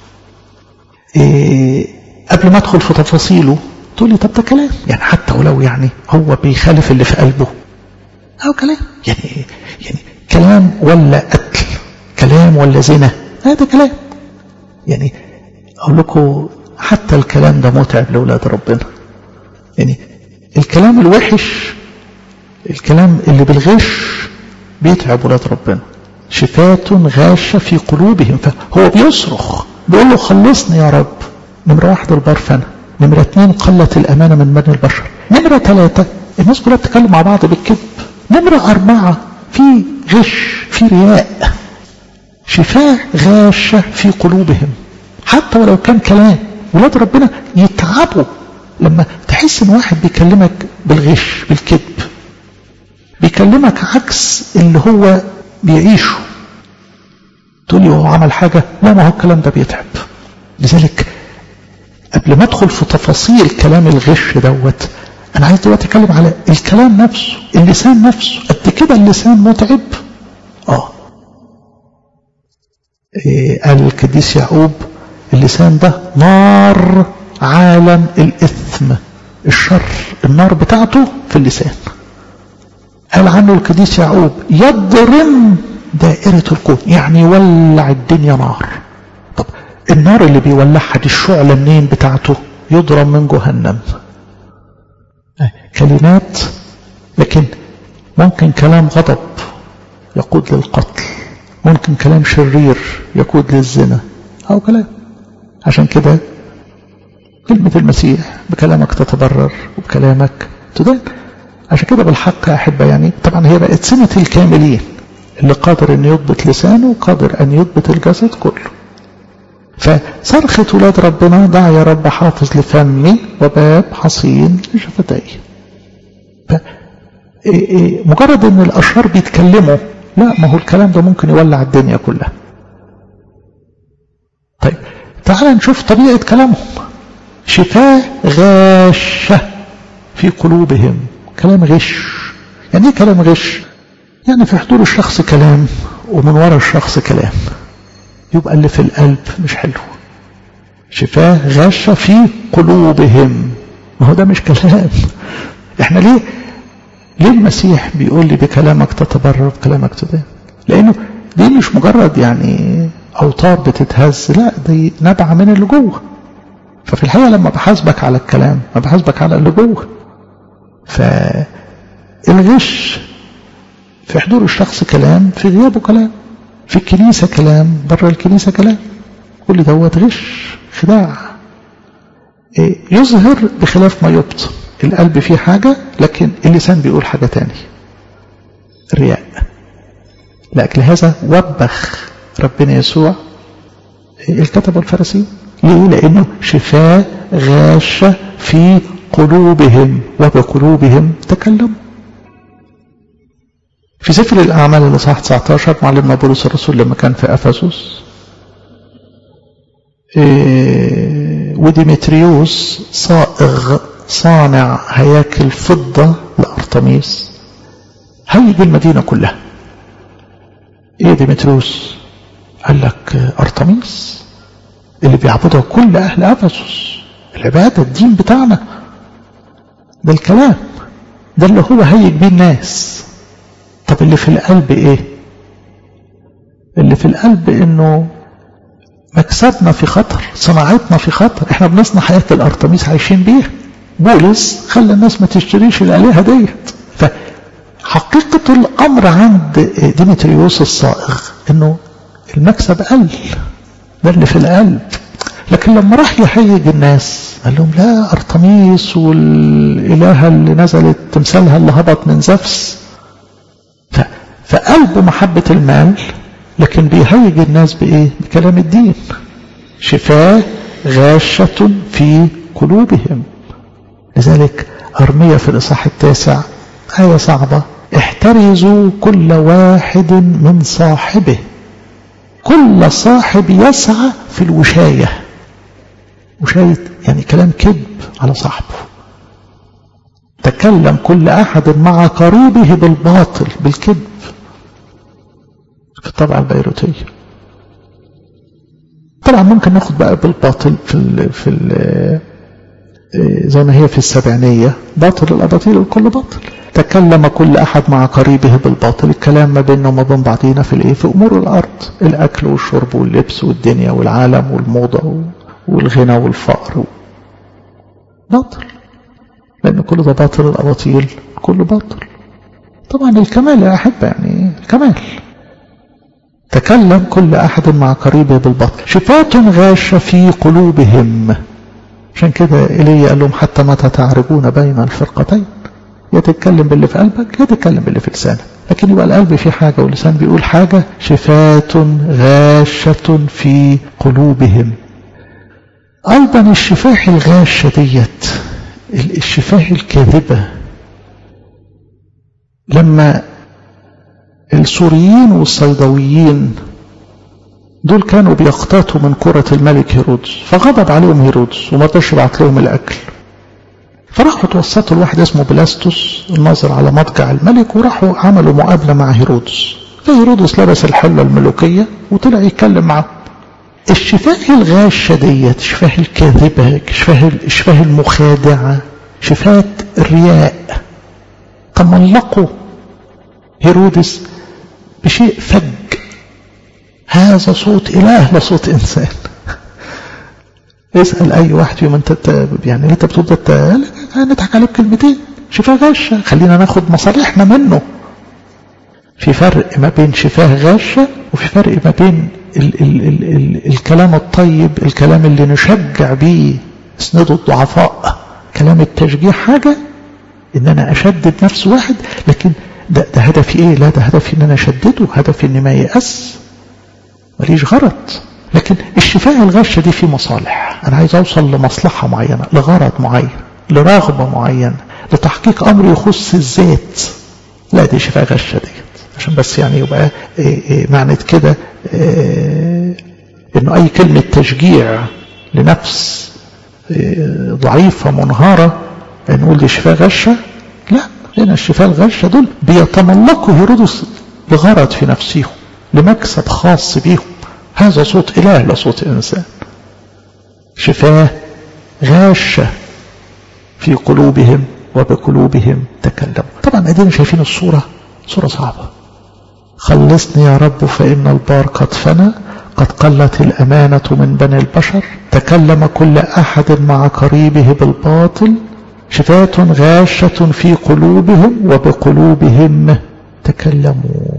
إيه قبل ما ادخل في تفاصيله تقول لي طب ده كلام يعني حتى ولو يعني هو بيخالف اللي في قلبه أو كلام يعني يعني كلام ولا قتل كلام ولا زنا هذا كلام يعني أقول لكم حتى الكلام ده متعب لأولاد ربنا يعني الكلام الوحش الكلام اللي بالغش بيتعب ولاد ربنا شفاة غاشة في قلوبهم فهو بيصرخ بيقول له خلصني يا رب نمرة واحد البرفنة نمرة اتنين قلت الأمانة من بني البشر نمرة ثلاثة الناس كلها بتتكلم مع بعض بالكذب نمرة أربعة في غش في رياء شفاة غاشة في قلوبهم حتى ولو كان كلام ولاد ربنا يتعبوا لما تحس ان واحد بيكلمك بالغش بالكذب بيكلمك عكس اللي هو بيعيشه تقول لي هو عمل حاجة لا ما هو الكلام ده بيتعب لذلك قبل ما ادخل في تفاصيل كلام الغش دوت انا عايز دلوقتي اتكلم على الكلام نفسه اللسان نفسه قد كده اللسان متعب اه إيه قال القديس يعقوب اللسان ده نار عالم الاثم الشر النار بتاعته في اللسان قال عنه القديس يعقوب يضرم دائرة الكون يعني يولع الدنيا نار طب النار اللي بيولعها دي الشعلة منين بتاعته يضرب من جهنم كلمات لكن ممكن كلام غضب يقود للقتل ممكن كلام شرير يقود للزنا أو كلام عشان كده كلمة المسيح بكلامك تتبرر وبكلامك تدان عشان كده بالحق يا أحبة يعني طبعا هي بقت سمة الكاملين اللي قادر أن يضبط لسانه وقادر أن يضبط الجسد كله فصرخة ولاد ربنا دع يا رب حافظ لفمي وباب حصين لشفتي مجرد ان الاشرار بيتكلموا لا ما هو الكلام ده ممكن يولع الدنيا كلها طيب تعال نشوف طبيعة كلامهم شفاء غاشة في قلوبهم كلام غش يعني ايه كلام غش يعني في حضور الشخص كلام ومن وراء الشخص كلام يبقى اللي في القلب مش حلو شفاء غاشة في قلوبهم ما هو ده مش كلام احنا ليه ليه المسيح بيقول لي بكلامك تتبرر بكلامك تدان لانه دي مش مجرد يعني اوتار بتتهز لا دي نبعة من اللي جوه ففي الحقيقة لما بحاسبك على الكلام ما بحاسبك على اللي جوه فالغش في حضور الشخص كلام في غيابه كلام في الكنيسة كلام بره الكنيسة كلام كل دوت غش خداع يظهر بخلاف ما يبطن القلب فيه حاجة لكن اللسان بيقول حاجة تاني الرياء لأجل هذا وبخ ربنا يسوع الكتب والفرسين ليه لأنه شفاء غاشة في قلوبهم وبقلوبهم تكلموا في سفر الأعمال الإصحاح 19 معلمنا بولس الرسول لما كان في أفسس إيه وديمتريوس صائغ صانع هياكل فضة لأرطميس هيج المدينة كلها ايه ديمتريوس قال لك أرطميس اللي بيعبدها كل أهل أفسس العبادة الدين بتاعنا ده الكلام ده اللي هو هيج بيه الناس طب اللي في القلب ايه اللي في القلب انه مكسبنا في خطر صناعتنا في خطر احنا بنصنع حياة الارتميس عايشين بيها بولس خلى الناس ما تشتريش الالهه ديت فحقيقة الامر عند ديمتريوس الصائغ انه المكسب قل ده اللي في القلب لكن لما راح يحيج الناس قال لهم لا ارتميس والالهه اللي نزلت تمثالها اللي هبط من زفس فقلبه محبة المال لكن بيهيج الناس بإيه؟ بكلام الدين شفاء غاشة في قلوبهم لذلك أرمية في الإصحاح التاسع آية صعبة احترزوا كل واحد من صاحبه كل صاحب يسعى في الوشاية وشاية يعني كلام كذب على صاحبه تكلم كل أحد مع قريبه بالباطل بالكذب في الطبعة البيروتية طبعا ممكن ناخد بقى بالباطل في ال في ال زي ما هي في السبعينية باطل الأباطيل الكل باطل تكلم كل أحد مع قريبه بالباطل الكلام ما بيننا وما بين بعضينا في الإيه في أمور الأرض الأكل والشرب واللبس والدنيا والعالم والموضة والغنى والفقر باطل لأن كل ده باطل الأباطيل كله باطل طبعا الكمال يا أحبة يعني الكمال تكلم كل أحد مع قريبه بالباطل شفاة غاشة في قلوبهم عشان كده إلي قال لهم حتى متى تعرجون بين الفرقتين يا تتكلم باللي في قلبك يا تتكلم باللي في لسانك لكن يبقى القلب فيه حاجة واللسان بيقول حاجة شفاة غاشة في قلوبهم أيضا الشفاه الغاشة ديت الشفاه الكاذبة لما السوريين والصيدويين دول كانوا بيقتاتوا من كرة الملك هيرودس فغضب عليهم هيرودس وما رضاش يبعت لهم الأكل فراحوا توسطوا لواحد اسمه بلاستوس الناظر على مضجع الملك وراحوا عملوا مقابلة مع هيرودس فهيرودس لبس الحلة الملوكية وطلع يتكلم معه الشفاه الغاشة ديت شفاه الكاذبة شفاه, شفاه المخادعة شفاه الرياء تملقوا هيرودس بشيء فج هذا صوت إله لا صوت إنسان اسأل أي واحد فيهم أنت يعني أنت بتقول ده نضحك عليه بكلمتين شفاه غشة خلينا ناخد مصالحنا منه في فرق ما بين شفاه غشة وفي فرق ما بين ال ال ال ال الكلام الطيب الكلام اللي نشجع بيه اسنده الضعفاء كلام التشجيع حاجة ان انا اشدد نفس واحد لكن ده, ده هدفي ايه لا ده هدفي ان انا اشدده هدفي ان ما يأس ماليش غرض لكن الشفاء الغشة دي في مصالح انا عايز اوصل لمصلحة معينة لغرض معين لرغبة معينة لتحقيق امر يخص الذات لا دي شفاء غشة ديت عشان بس يعني يبقى إيه إيه معنى كده إيه انه اي كلمة تشجيع لنفس ضعيفة منهارة نقول دي شفاء غشة لا لأن الشفاء الغشة دول بيتملكوا هيرودس لغرض في نفسهم لمكسب خاص بيهم هذا صوت إله لا صوت إنسان شفاء غاشة في قلوبهم وبقلوبهم تكلموا طبعا ادينا شايفين الصورة صورة صعبة خلصني يا رب فإن البار قد فنى قد قلت الأمانة من بني البشر تكلم كل أحد مع قريبه بالباطل شفاة غاشة في قلوبهم وبقلوبهم تكلموا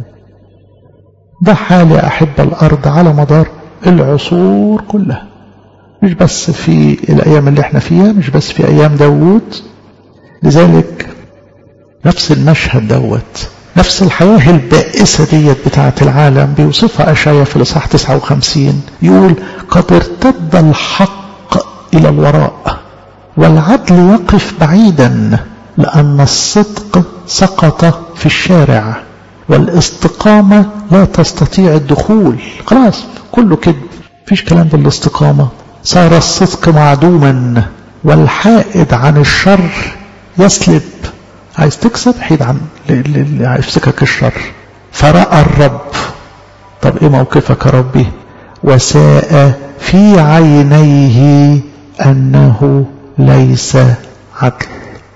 ده حال أحب الأرض على مدار العصور كلها مش بس في الأيام اللي احنا فيها مش بس في أيام داوود لذلك نفس المشهد دوت نفس الحياة البائسة ديت بتاعة العالم بيوصفها أشعيا في الإصحاح 59 يقول قد ارتد الحق إلى الوراء والعدل يقف بعيدا لأن الصدق سقط في الشارع والاستقامة لا تستطيع الدخول خلاص كله كده فيش كلام بالاستقامة صار الصدق معدوما والحائد عن الشر يسلب عايز تكسب حيد عن في سكك الشر فرأى الرب طب ايه موقفك يا ربي وساء في عينيه انه ليس عدل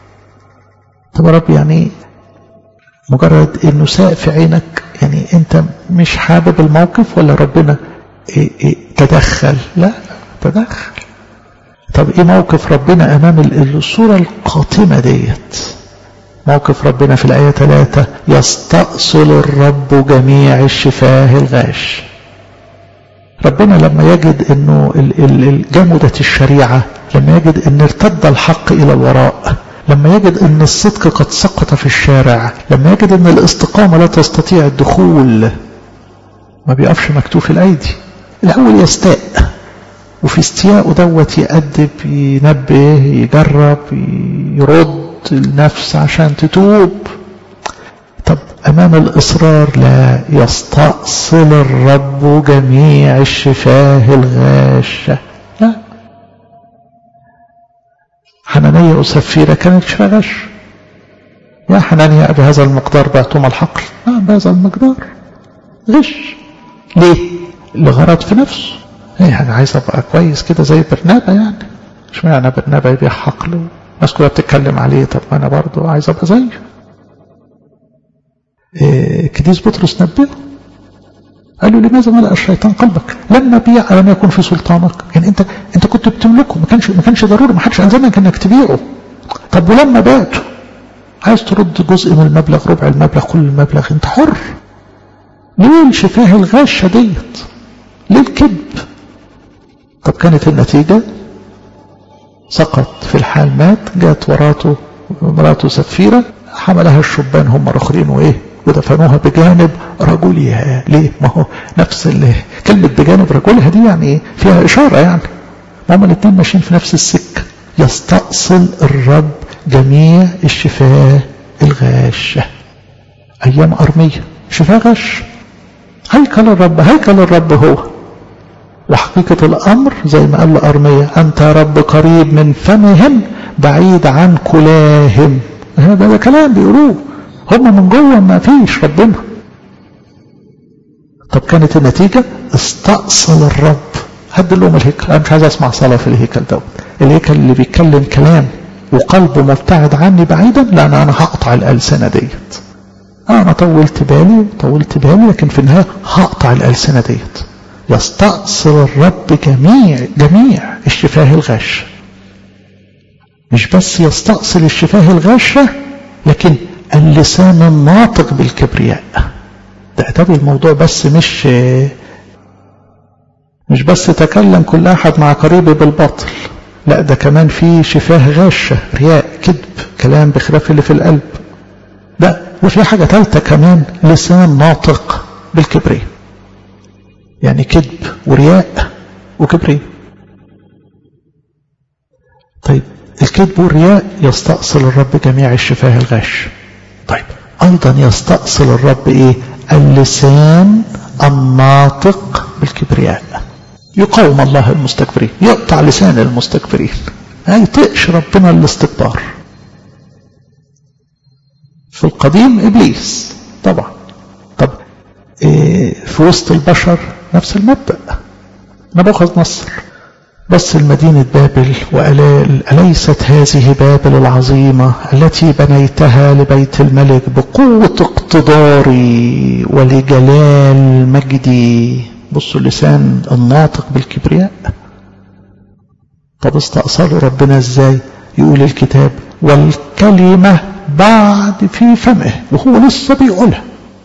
طب يا رب يعني مجرد انه ساء في عينك يعني انت مش حابب الموقف ولا ربنا إيه إيه تدخل لا تدخل طب ايه موقف ربنا امام الصورة القاتمة ديت موقف ربنا في الآية 3 يستأصل الرب جميع الشفاه الغاش ربنا لما يجد انه جمدة الشريعة لما يجد ان ارتد الحق الى الوراء لما يجد ان الصدق قد سقط في الشارع لما يجد ان الاستقامة لا تستطيع الدخول ما بيقفش مكتوف الايدي الاول يستاء وفي استياءه دوت يأدب ينبه يجرب يرد النفس عشان تتوب طب أمام الإصرار لا يستأصل الرب جميع الشفاه الغاشة لا حنانية وسفيرة كانت شفاه غش يا حنانية بهذا المقدار بعتم الحقل نعم بهذا المقدار غش ليه لغرض في نفسه يعني عايز ابقى كويس كده زي برنابا يعني مش معنى برنابا يبيع حقل الناس كلها بتتكلم عليه طب انا برضو عايز ابقى زيه إيه كديس بطرس نبهه قال له لماذا ملأ الشيطان قلبك لما بيع لم يكن في سلطانك يعني انت انت كنت بتملكه ما كانش ما كانش ضروري ما حدش الزمك انك تبيعه طب ولما بعته عايز ترد جزء من المبلغ ربع المبلغ كل المبلغ انت حر ليه الشفاه الغاشة ديت ليه الكذب طب كانت النتيجة سقط في الحال مات جات وراته مراته سفيرة حملها الشبان هم الاخرين وايه ودفنوها بجانب رجلها ليه ما هو نفس اللي كلمة بجانب رجلها دي يعني ايه فيها اشارة يعني هما الاثنين ماشيين في نفس السكة يستأصل الرب جميع الشفاه الغاشة ايام ارمية شفاه غش هيكل الرب هيكل الرب هو وحقيقة الأمر زي ما قال أرمية أنت رب قريب من فمهم بعيد عن كلاهم هذا ده كلام بيقولوه هم من جوه ما فيش ربنا طب كانت النتيجة استأصل الرب هد لهم الهيكل أنا مش عايز أسمع صلاة في الهيكل دوت الهيكل اللي بيتكلم كلام وقلبه مبتعد عني بعيدا لا أنا, أنا هقطع الألسنة ديت أنا طولت بالي طولت بالي لكن في النهاية هقطع الألسنة ديت يستأصل الرب جميع جميع الشفاه الغاشة مش بس يستأصل الشفاه الغاشة لكن اللسان الناطق بالكبرياء ده ده الموضوع بس مش مش بس تكلم كل أحد مع قريبه بالباطل لا ده كمان في شفاه غاشة رياء كذب كلام بخلاف اللي في القلب لا وفي حاجة ثالثة كمان لسان ناطق بالكبرياء يعني كذب ورياء وكبرياء طيب الكذب والرياء يستأصل الرب جميع الشفاه الغاش طيب أيضا يستأصل الرب إيه اللسان الناطق بالكبرياء يقاوم الله المستكبرين يقطع لسان المستكبرين ما يطقش ربنا الاستكبار في القديم إبليس طبعا طب إيه في وسط البشر نفس المبدأ نبوخذ نصر بص المدينة بابل وقال أليست هذه بابل العظيمة التي بنيتها لبيت الملك بقوة اقتداري ولجلال مجدي بصوا اللسان الناطق بالكبرياء طب استأصلوا ربنا ازاي يقول الكتاب والكلمة بعد في فمه وهو لسه بيقولها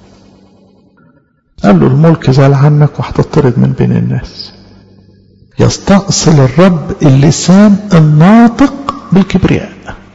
قال له الملك زال عنك وهتطرد من بين الناس يستأصل الرب اللسان الناطق بالكبرياء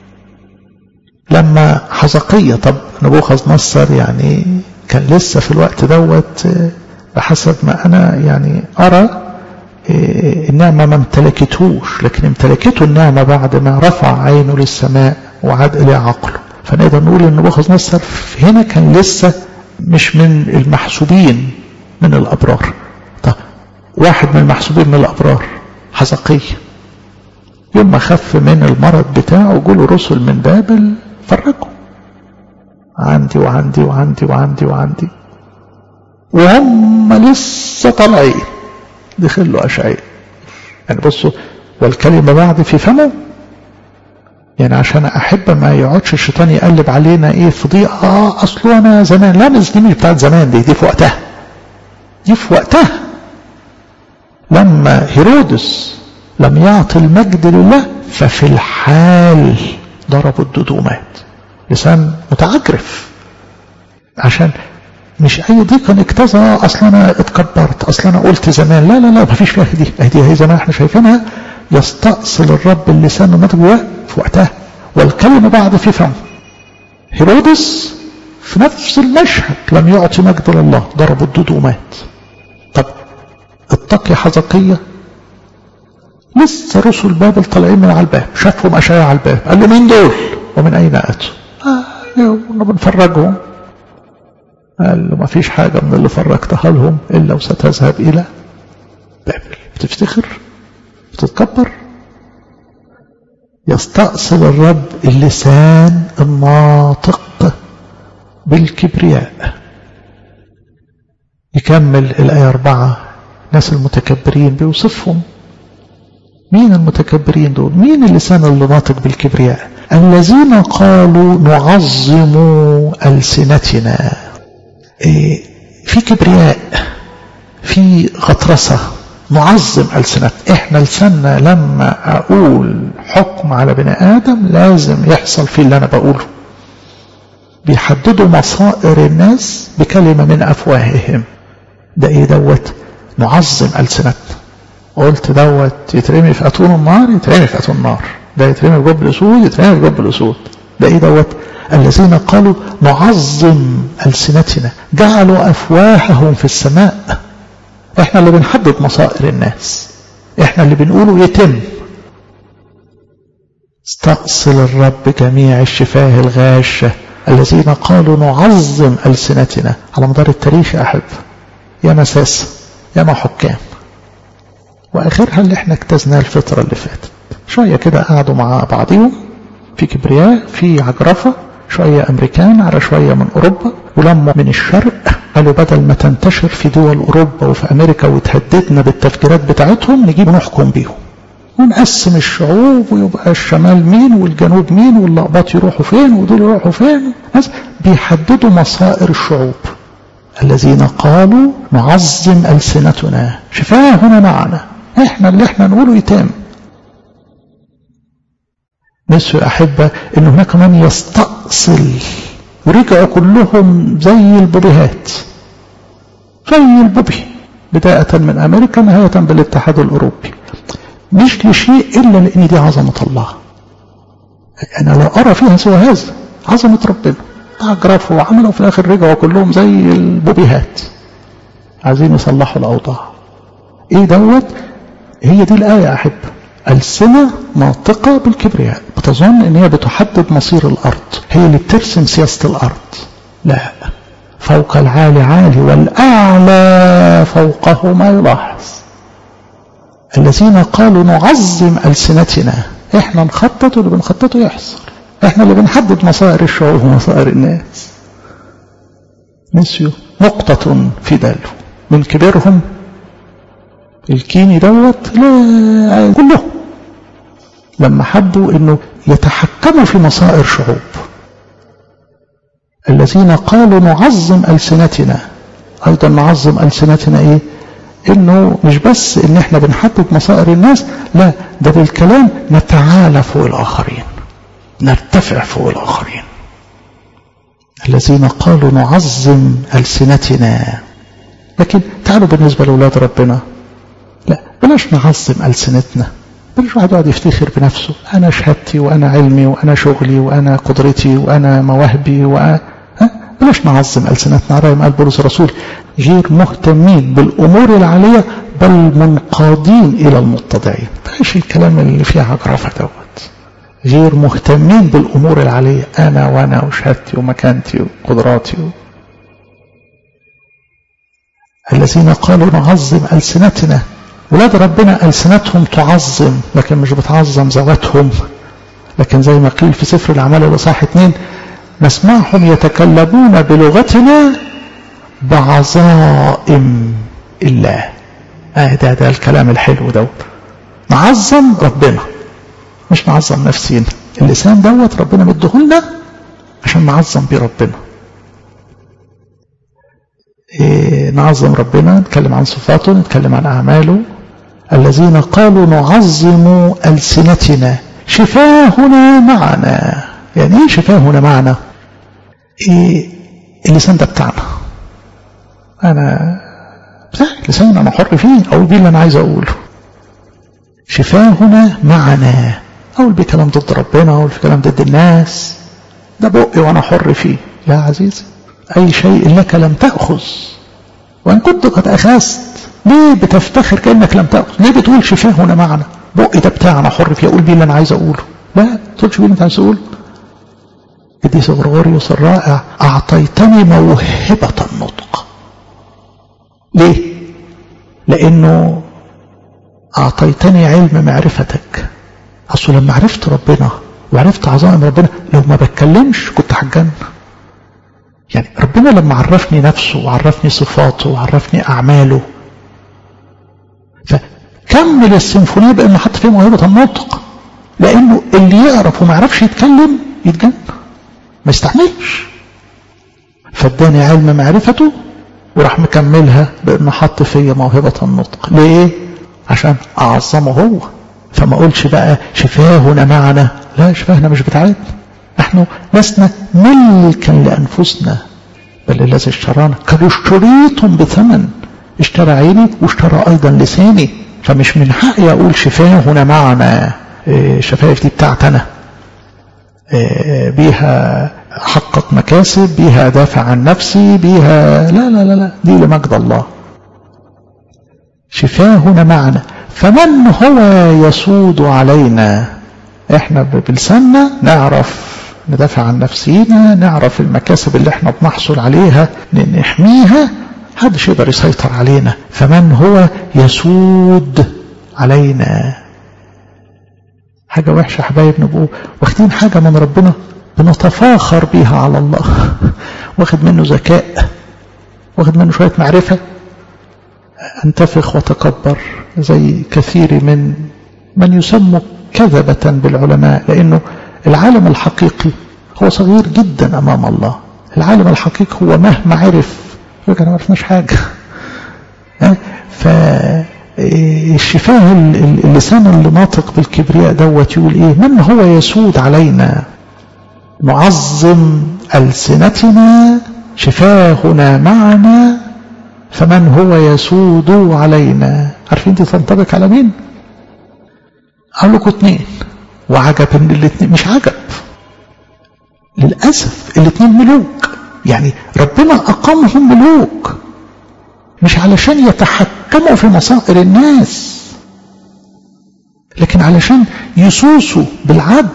لما حزقية طب نبوخذ نصر يعني كان لسه في الوقت دوت بحسب ما أنا يعني أرى النعمة ما امتلكتهوش لكن امتلكته النعمة بعد ما رفع عينه للسماء وعاد إلى عقله فنقدر نقول ان نبوخذ نصر هنا كان لسه مش من المحسوبين من الأبرار طب واحد من المحسوبين من الأبرار حزقية يوم ما خف من المرض بتاعه جوله رسل من بابل فرجوا عندي وعندي وعندي وعندي وعندي وهم لسه طالعين دخل له أشعياء يعني بصوا والكلمة بعد في فمه يعني عشان أحب ما يقعدش الشيطان يقلب علينا إيه في ضيق آه أصله أنا زمان لا مش دي مش بتاعت زمان دي دي في وقتها دي في وقتها لما هيرودس لم يعطي المجد لله ففي الحال ضربوا الدودومات لسان متعجرف عشان مش اي ضيق اجتزى اصلا انا اتكبرت اصلا انا قلت زمان لا لا لا ما فيش فيها دي دي هي زمان احنا شايفينها يستأصل الرب اللسان الناطق جواه في وقتها والكلمة بعد في فم هيرودس في نفس المشهد لم يعطي مجد لله ضرب الدود ومات طب اتقي حزقية لسه رسل بابل طالعين من على الباب شافهم أشعياء على الباب قال له مين دول ومن أين أتوا آه كنا بنفرجهم قال له ما فيش حاجة من اللي فرجتها لهم إلا وستذهب إلى بابل بتفتخر بتتكبر يستأصل الرب اللسان الناطق بالكبرياء يكمل الآية أربعة ناس المتكبرين بيوصفهم مين المتكبرين دول مين اللسان اللي ناطق بالكبرياء الذين قالوا نعظم ألسنتنا إيه في كبرياء في غطرسة نعظم ألسنتنا احنا لساننا لما أقول حكم على بني آدم لازم يحصل فيه اللي أنا بقوله بيحددوا مصائر الناس بكلمة من أفواههم ده إيه دوت نعظم ألسنتنا قلت دوت يترمي في أتون النار يترمي في أتون النار ده يترمي في جب الأسود يترمي في جب الأسود ده إيه دوت الذين قالوا نعظم ألسنتنا جعلوا أفواههم في السماء احنا اللي بنحدد مصائر الناس احنا اللي بنقوله يتم استأصل الرب جميع الشفاه الغاشة الذين قالوا نعظم ألسنتنا على مدار التاريخ يا أحب يا مساسة يا ما حكام وآخرها اللي احنا اجتزناه الفترة اللي فاتت شوية كده قعدوا مع بعضهم في كبرياء في عجرفة شوية أمريكان على شوية من أوروبا ولما من الشرق قالوا بدل ما تنتشر في دول أوروبا وفي أمريكا وتهددنا بالتفجيرات بتاعتهم نجيب نحكم بيهم ونقسم الشعوب ويبقى الشمال مين والجنوب مين واللقباط يروحوا فين ودول يروحوا فين ناس بيحددوا مصائر الشعوب الذين قالوا نعظم ألسنتنا شفاهنا معنا احنا اللي احنا نقوله يتم نسوا أحبة أن هناك من يستأصل ورجعوا كلهم زي البوبيهات زي البوبي بداية من أمريكا نهاية بالاتحاد الأوروبي مش لشيء إلا لأن دي عظمة الله أنا لا أرى فيها سوى هذا عظمة ربنا أجرفوا وعملوا في الآخر رجعوا كلهم زي البوبيهات عايزين يصلحوا الأوضاع إيه دوت هي دي الآية يا أحب ألسنة ناطقة بالكبرياء بتظن إن هي بتحدد مصير الأرض هي اللي بترسم سياسة الأرض لا فوق العالي عالي والأعلى فوقه ما يلاحظ الذين قالوا نعظم ألسنتنا احنا نخطط واللي بنخططه يحصل احنا اللي بنحدد مصائر الشعوب ومصائر الناس نسيوا نقطة في داله من كبيرهم الكيني دوت لا كلهم لما حبوا انه يتحكموا في مصائر شعوب الذين قالوا نعظم ألسنتنا أيضا نعظم ألسنتنا إيه إنه مش بس إن إحنا بنحدد مصائر الناس لا ده بالكلام نتعالى فوق الآخرين نرتفع فوق الآخرين الذين قالوا نعظم ألسنتنا لكن تعالوا بالنسبة لأولاد ربنا لا بلاش نعظم ألسنتنا بلاش واحد يقعد يفتخر بنفسه أنا شهادتي وأنا علمي وأنا شغلي وأنا قدرتي وأنا مواهبي وأنا بلاش نعظم ألسنتنا رأي قال بولس الرسول غير مهتمين بالأمور العالية بل منقادين إلى المتضعين بلاش الكلام اللي فيه عجرفة دوت غير مهتمين بالأمور العالية أنا وأنا وشهادتي ومكانتي وقدراتي و... الذين قالوا نعظم ألسنتنا ولاد ربنا ألسنتهم تعظم لكن مش بتعظم ذواتهم لكن زي ما قيل في سفر الأعمال الإصحاح اتنين نسمعهم يتكلمون بلغتنا بعظائم الله آه ده ده الكلام الحلو دوت نعظم ربنا مش نعظم نفسينا اللسان دوت ربنا مديهولنا عشان نعظم بيه ربنا إيه نعظم ربنا نتكلم عن صفاته نتكلم عن أعماله الذين قالوا نعظم ألسنتنا شفاهنا معنا يعني ايه شفاهنا معنا إيه اللسان ده بتاعنا انا بتاعي لسان انا حر فيه اقول بيه اللي انا عايز اقوله شفاهنا معنا اقول بيه كلام ضد ربنا اقول في كلام ضد الناس ده بقي وانا حر فيه يا عزيزي اي شيء لك لم تاخذ وان كنت قد اخذت ليه بتفتخر كانك لم تاخذ ليه بتقول شفاهنا معنا بقي ده بتاعنا حر فيه اقول بيه اللي انا عايز اقوله لا ما تقولش بيه اللي انت عايز تقوله قديس غرغوريوس الرائع أعطيتني موهبة النطق ليه؟ لأنه أعطيتني علم معرفتك أصل لما عرفت ربنا وعرفت عظائم ربنا لو ما بتكلمش كنت هتجن يعني ربنا لما عرفني نفسه وعرفني صفاته وعرفني أعماله فكمل السيمفونية بأنه حط فيه موهبة النطق لأنه اللي يعرف وما يعرفش يتكلم يتجن ما يستحملش فاداني علم معرفته وراح مكملها بانه حط فيا موهبة النطق ليه عشان اعظمه هو فما اقولش بقى شفاهنا معنا لا شفاهنا مش بتاعتنا نحن لسنا ملكا لانفسنا بل الذي اشترانا قد اشتريتم بثمن اشترى عيني واشترى ايضا لساني فمش من حقي اقول شفاهنا معنا شفايف دي بتاعتنا بيها حقق مكاسب بيها دافع عن نفسي بيها لا لا لا لا دي لمجد الله شفاهنا معنا فمن هو يسود علينا احنا بلساننا نعرف ندافع عن نفسينا نعرف المكاسب اللي احنا بنحصل عليها نحميها محدش يقدر يسيطر علينا فمن هو يسود علينا حاجة وحشة حبايب نبقوا واخدين حاجة من ربنا بنتفاخر بيها على الله واخد منه ذكاء واخد منه شوية معرفة انتفخ وتكبر زي كثير من من يسموا كذبة بالعلماء لأنه العالم الحقيقي هو صغير جدا أمام الله العالم الحقيقي هو مهما عرف يقول أنا ما عرفناش حاجة فالشفاه اللسان اللي ناطق بالكبرياء دوت يقول ايه من هو يسود علينا نعظم ألسنتنا شفاهنا معنا فمن هو يسود علينا عارفين دي تنطبق على مين قال لكم اتنين وعجب ان الاتنين مش عجب للأسف الاتنين ملوك يعني ربنا أقامهم ملوك مش علشان يتحكموا في مصائر الناس لكن علشان يسوسوا بالعدل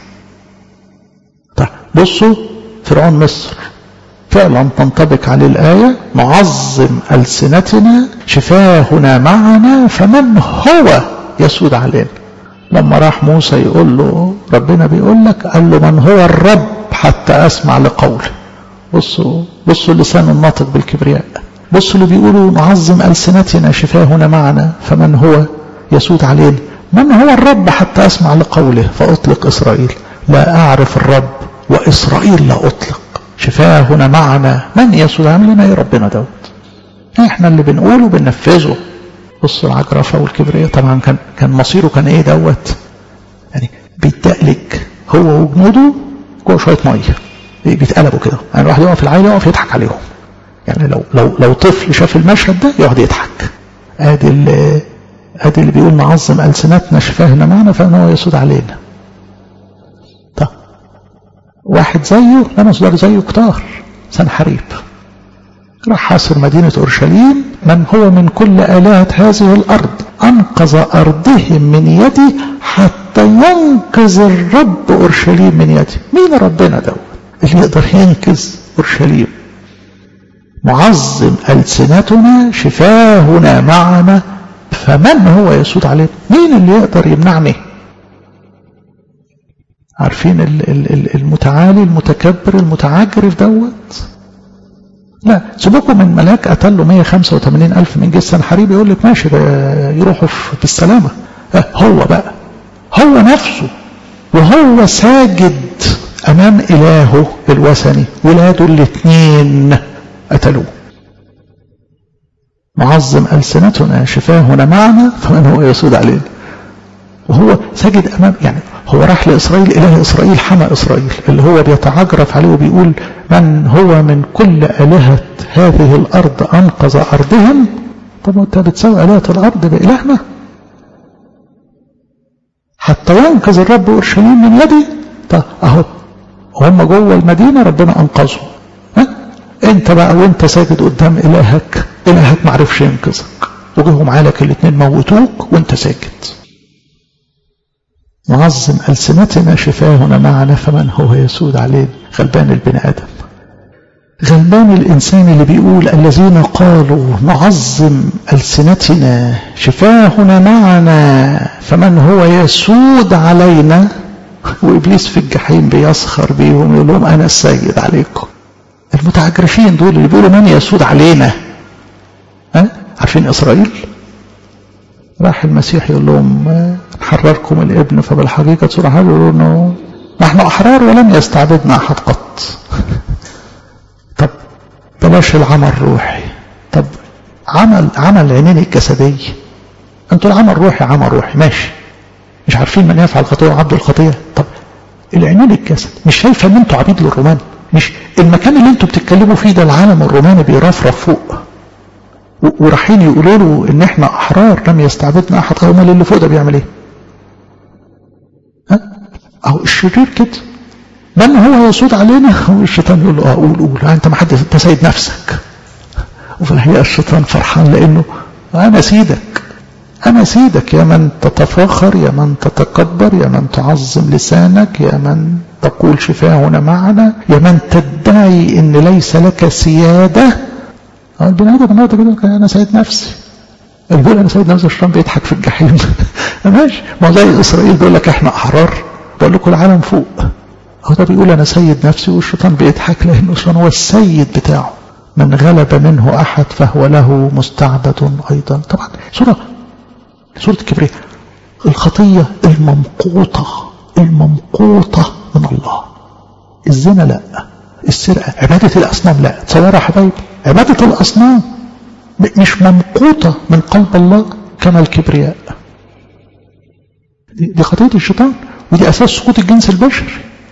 طيب بصوا فرعون مصر فعلا تنطبق عليه الآية نعظم ألسنتنا شفاهنا معنا فمن هو يسود علينا لما راح موسى يقول له ربنا بيقول لك قال له من هو الرب حتى أسمع لقوله بصوا بصوا اللسان الناطق بالكبرياء بصوا اللي بيقولوا نعظم ألسنتنا شفاهنا معنا فمن هو يسود علينا من هو الرب حتى أسمع لقوله فأطلق إسرائيل لا أعرف الرب وإسرائيل لا أطلق شفاهنا معنا من يسود عملنا يا ربنا دوت احنا اللي بنقوله بننفذه بصوا العجرفة والكبرياء طبعا كان كان مصيره كان ايه دوت يعني بيتدقلك هو وجنوده جوه شويه ميه بيتقلبوا كده يعني الواحد يقف في العيله يقف يضحك عليهم يعني لو لو لو طفل شاف المشهد ده يقعد يضحك ادي اللي ادي اللي بيقول نعظم السنتنا شفاهنا معنا فان هو يسود علينا طب واحد زيه لا مصدر زيه كتار سنحريب راح حاصر مدينة أورشليم من هو من كل آلهة هذه الأرض أنقذ أرضهم من يدي حتى ينقذ الرب أورشليم من يدي مين ربنا دوت اللي يقدر ينقذ أورشليم معظم ألسنتنا شفاهنا معنا فمن هو يسود علينا مين اللي يقدر يمنعني عارفين المتعالي المتكبر المتعجرف دوت لا سيبكم من ملاك قتل له 185 ألف من جيش سنحريب يقول لك ماشي ده يروحوا في السلامة هو بقى هو نفسه وهو ساجد أمام إلهه الوثني ولاده الاثنين قتلوه معظم ألسنتنا شفاهنا معنا فمن هو يسود علينا وهو ساجد أمام يعني هو راح لإسرائيل إله إسرائيل حمى إسرائيل اللي هو بيتعجرف عليه وبيقول من هو من كل آلهة هذه الأرض أنقذ أرضهم طب أنت بتساوي آلهة الأرض بإلهنا حتى ينقذ الرب أورشليم من يدي طب أهو هم جوه المدينة ربنا أنقذهم ها؟ أنت بقى وأنت ساجد قدام إلهك إلهك ما عرفش ينقذك وجيهم عالك الاثنين موتوك وأنت ساجد نعظم ألسنتنا شفاهنا معنا فمن هو يسود علينا غلبان البني آدم غلبان الإنسان اللي بيقول الذين قالوا نعظم ألسنتنا شفاهنا معنا فمن هو يسود علينا وإبليس في الجحيم بيسخر بيهم يقول لهم أنا السيد عليكم المتعجرفين دول اللي بيقولوا من يسود علينا ها عارفين إسرائيل راح المسيح يقول لهم نحرركم الابن فبالحقيقة صراحة يقولوا انه نحن احرار ولم يستعبدنا احد قط طب بلاش العمل الروحي طب عمل عمل العينين الجسدية انتوا العمل روحي عمل روحي ماشي مش عارفين من يفعل خطيئة وعبد الخطيئة طب العينين الجسد مش شايفة ان انتوا عبيد للرومان مش المكان اللي انتوا بتتكلموا فيه ده العالم الروماني بيرفرف فوق ورايحين يقولوا له ان احنا احرار لم يستعبدنا احد امال اللي فوق ده بيعمل ايه ها اهو الشرير كده من هو يسود علينا والشيطان يقول له اه قول قول انت ما حد انت سيد نفسك وفي الحقيقه الشيطان فرحان لانه انا سيدك انا سيدك يا من تتفاخر يا من تتكبر يا من تعظم لسانك يا من تقول شفاهنا معنا يا من تدعي ان ليس لك سياده البني ادم النهارده كده انا سيد نفسي اللي بيقول انا سيد نفسي الشيطان بيضحك في الجحيم ماشي ما زي اسرائيل بيقول لك احنا احرار بقول لكم العالم فوق هو ده بيقول انا سيد نفسي والشيطان بيضحك لانه الشيطان هو السيد بتاعه من غلب منه احد فهو له مستعبد ايضا طبعا سوره سوره الكبرياء الخطيه الممقوطه الممقوطه من الله الزنا لا السرقه عباده الاصنام لا تصوروا يا حبايبي عبادة الأصنام مش ممقوطة من قلب الله كما الكبرياء دي, دي خطية الشيطان ودي أساس سقوط الجنس البشري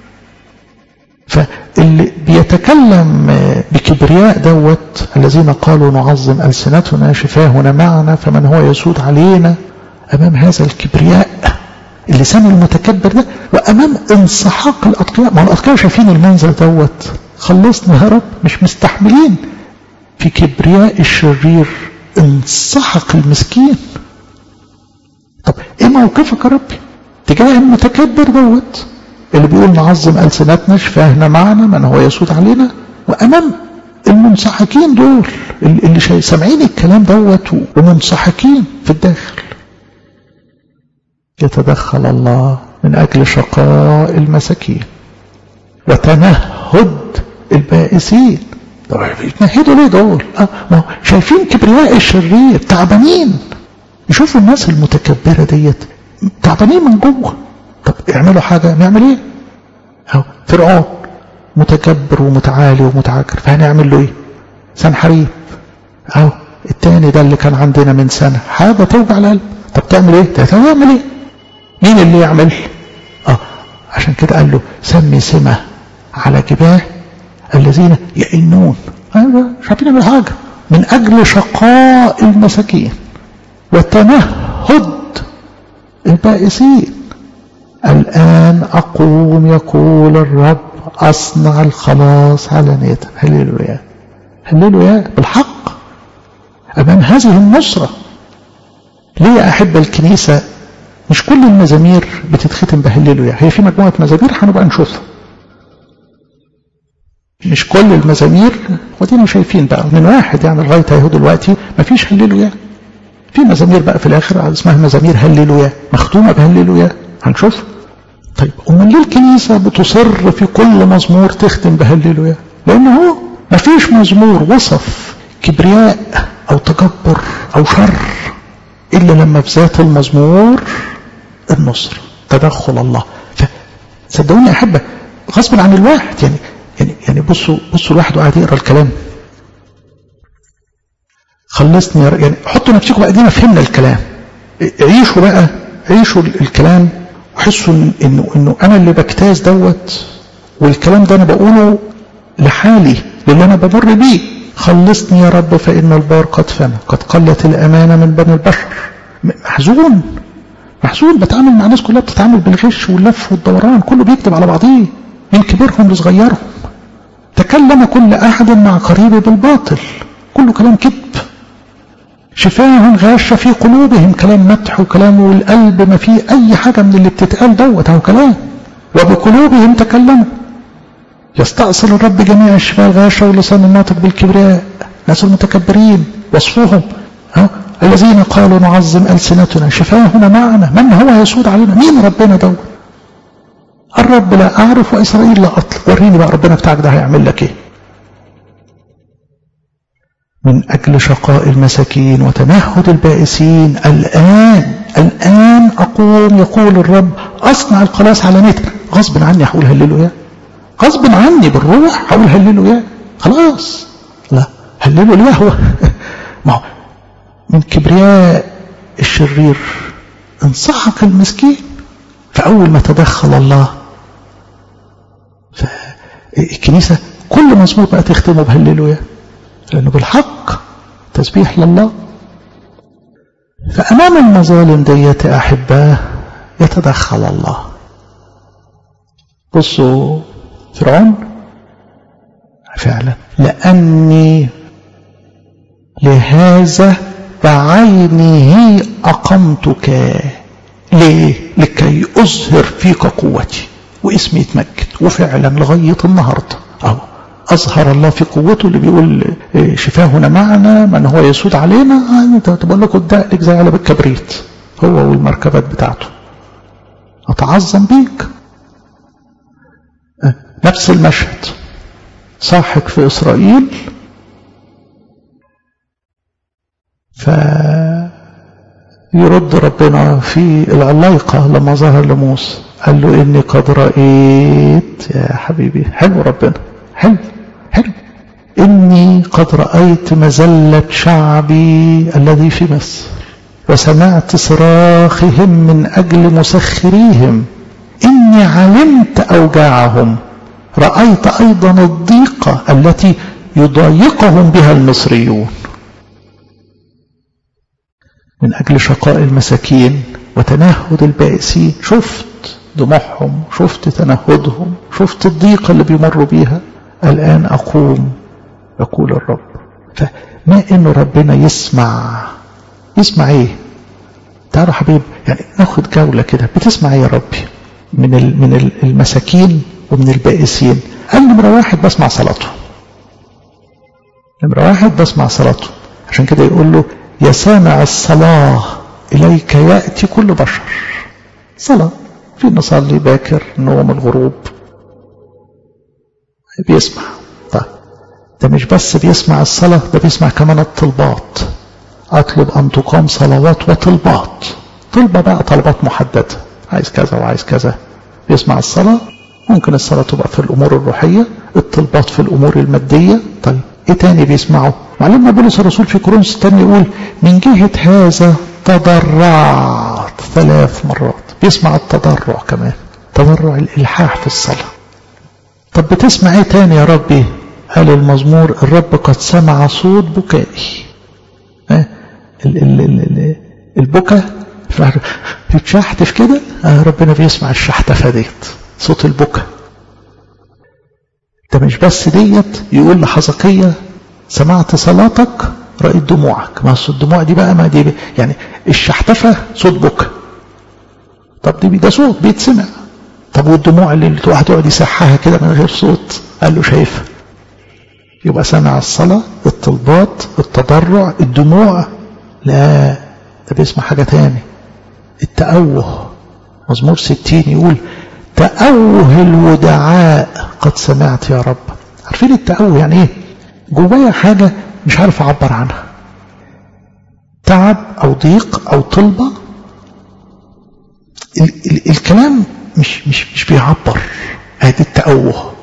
فاللي بيتكلم بكبرياء دوت الذين قالوا نعظم ألسنتنا شفاهنا معنا فمن هو يسود علينا أمام هذا الكبرياء اللسان المتكبر ده وأمام انسحاق الأتقياء ما الأتقياء شايفين المنظر دوت خلصنا يا رب مش مستحملين في كبرياء الشرير انسحق المسكين طب ايه موقفك يا ربي تجاه المتكبر دوت اللي بيقول نعظم ألسنتنا شفاهنا معنا من هو يسود علينا وأمام المنسحقين دول اللي سامعين الكلام دوت ومنسحقين في الداخل يتدخل الله من أجل شقاء المساكين وتنهد البائسين يتنهدوا ليه دول آه ما شايفين كبرياء الشرير تعبانين يشوفوا الناس المتكبرة ديت تعبانين من جوه طب اعملوا حاجة نعمل ايه اهو فرعون متكبر ومتعالي ومتعكر فهنعمل له ايه سنحريب اهو التاني ده اللي كان عندنا من سنة حاجة توجع القلب طب تعمل ايه تعمل ايه مين اللي يعمل اه عشان كده قال له سمي سمة على جباه الذين يئنون ايوه مش عارفين يعملوا حاجة من اجل شقاء المساكين وتنهد البائسين الآن أقوم يقول الرب أصنع الخلاص علانية هللويا هللويا بالحق أمام هذه النصرة ليه أحب الكنيسة مش كل المزامير بتتختم بهللويا هي في مجموعة مزامير هنبقى نشوفها مش كل المزامير ودينا شايفين بقى من واحد يعني لغاية اهو دلوقتي مفيش هللويا في مزامير بقى في الآخر اسمها مزامير هللويا مختومة بهللويا هنشوف طيب أمال ليه الكنيسة بتصر في كل مزمور تختم بهللويا لأن هو مفيش مزمور وصف كبرياء أو تكبر أو شر إلا لما في ذات المزمور النصر تدخل الله فصدقوني يا أحبة غصب عن الواحد يعني يعني يعني بصوا بصوا الواحد وقاعد يقرا الكلام خلصني يعني حطوا نفسكم بقى دينا فهمنا الكلام عيشوا بقى عيشوا الكلام وحسوا انه انه انا اللي بجتاز دوت والكلام ده انا بقوله لحالي للي انا بمر بيه خلصني يا رب فان البار قد فنى قد قلت الامانه من بني البشر محزون محزون بتعامل مع ناس كلها بتتعامل بالغش واللف والدوران كله بيكتب على بعضيه من كبيرهم لصغيرهم تكلم كل احد مع قريبه بالباطل كله كلام كذب شفاهم غاشة في قلوبهم كلام مدح وكلام والقلب ما فيه أي حاجة من اللي بتتقال دوت أهو كلام وبقلوبهم تكلموا يستأصل الرب جميع الشفاء الغاشة واللسان الناطق بالكبرياء ناس المتكبرين وصفهم ها الذين قالوا نعظم ألسنتنا شفاهنا معنا من هو يسود علينا مين ربنا دوت الرب لا أعرف وإسرائيل لا أطلق وريني بقى ربنا بتاعك ده هيعمل لك إيه من أجل شقاء المساكين وتنهد البائسين الآن الآن أقوم يقول الرب أصنع الخلاص على نتر غصب عني هقول هللويا غصب عني بالروح هقول هللويا خلاص لا هللويا هو ما هو من كبرياء الشرير انصحك المسكين فأول ما تدخل الله فالكنيسة كل مزمور بقى تختمه بهللويا لأنه بالحق تسبيح لله فأمام المظالم ديت أحباه يتدخل الله بصوا فرعون فعلا لأني لهذا بعينه أقمتك ليه لكي أظهر فيك قوتي واسمي يتمجد وفعلا لغاية النهاردة أهو أظهر الله في قوته اللي بيقول شفاهنا معنا من هو يسود علينا انت بقول لكم لك زي علب الكبريت هو والمركبات بتاعته أتعظم بيك نفس المشهد صاحك في إسرائيل ف يرد ربنا في العلايقة لما ظهر لموسى قال له إني قد رأيت يا حبيبي حلو ربنا حلو حلو إني قد رأيت مزلة شعبي الذي في مصر وسمعت صراخهم من أجل مسخريهم إني علمت أوجاعهم رأيت أيضا الضيقة التي يضايقهم بها المصريون من أجل شقاء المساكين وتنهد البائسين شفت دموعهم شفت تنهدهم شفت الضيقة اللي بيمروا بيها الآن أقوم يقول الرب فما إنه ربنا يسمع يسمع إيه تعالوا حبيب يعني ناخد جولة كده بتسمع إيه يا ربي من من المساكين ومن البائسين قال نمرة واحد بسمع صلاته نمرة واحد بسمع صلاته عشان كده يقول له يا سامع الصلاة إليك يأتي كل بشر صلاة في نصلي باكر نوم الغروب بيسمع طيب ده مش بس بيسمع الصلاة ده بيسمع كمان الطلبات أطلب أن تقام صلوات وطلبات طلبة بقى طلبات محددة عايز كذا وعايز كذا بيسمع الصلاة ممكن الصلاة تبقى في الأمور الروحية الطلبات في الأمور المادية طيب إيه تاني بيسمعه معلمنا بولس الرسول في كورنثوس الثاني يقول من جهة هذا تضرعت ثلاث مرات بيسمع التضرع كمان تضرع الإلحاح في الصلاة طب بتسمع ايه تاني يا ربي قال المزمور الرب قد سمع صوت بكائي اه ال ال ال ال البكا تتشحتف كده آه ربنا بيسمع الشحتفة ديت صوت البكا ده مش بس ديت يقول لحزقية سمعت صلاتك رأيت دموعك ما صوت الدموع دي بقى ما دي بقى يعني الشحتفة صوت بكا طب دي ده صوت بيتسمع طب والدموع اللي الواحد يقعد يسحها كده من غير صوت قال له شايفها يبقى سمع الصلاة الطلبات التضرع الدموع لا ده بيسمع حاجة تاني التأوه مزمور ستين يقول تأوه الودعاء قد سمعت يا رب عارفين التأوه يعني ايه جوايا حاجة مش عارف أعبر عنها تعب أو ضيق أو طلبة ال ال الكلام مش مش مش بيعبر ادي التأوه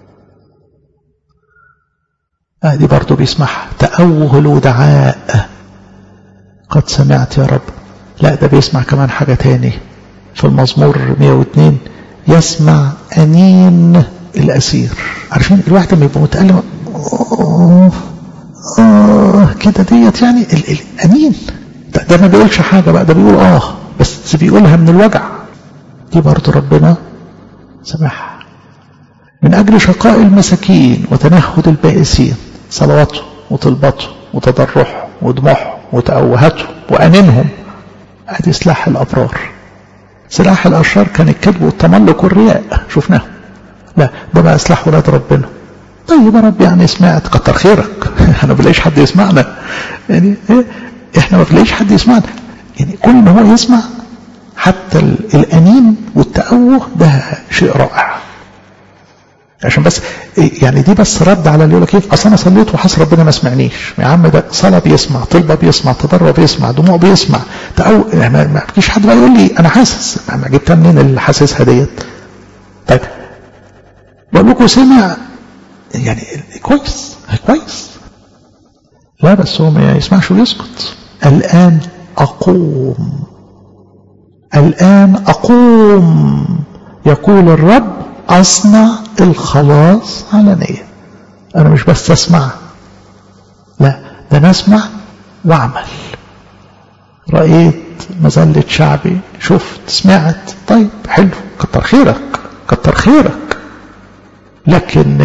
ادي برضه بيسمعها تأوه الودعاء قد سمعت يا رب لا ده بيسمع كمان حاجة تاني في المزمور 102 يسمع أنين الأسير عارفين الواحد لما يبقى متألم آه آه كده ديت يعني ال الأنين ده, ده ما بيقولش حاجة بقى ده بيقول آه بس بيقولها من الوجع دي برضه ربنا سمعها من أجل شقاء المساكين وتنهد البائسين صلواته وطلبته وتضرعه ودموعه وتأوهته وأنينهم ادي سلاح الأبرار سلاح الأشرار كان الكذب والتملق والرياء شفناه لا ده بقى سلاح ولاد ربنا طيب يا رب يعني سمعت كتر خيرك انا ما بلاقيش حد يسمعنا يعني إيه؟ احنا ما بلاقيش حد يسمعنا يعني كل ما هو يسمع حتى الأنين والتأوه ده شيء رائع عشان بس يعني دي بس رد على اللي يقول لك ايه اصل انا صليت وحس ربنا ما سمعنيش يا عم ده صلاه بيسمع طلبه بيسمع تضرع بيسمع دموع بيسمع تأو يعني ما فيش حد بقى يقول لي انا حاسس ما جبتها منين اللي حاسسها ديت طيب بقول لكم سمع يعني كويس كويس لا بس هو ما يسمعش ويسكت الان اقوم الان اقوم يقول الرب أصنع الخلاص علنيا أنا مش بس أسمع لا ده أنا أسمع وأعمل رأيت مزلة شعبي شفت سمعت طيب حلو كتر خيرك كتر خيرك لكن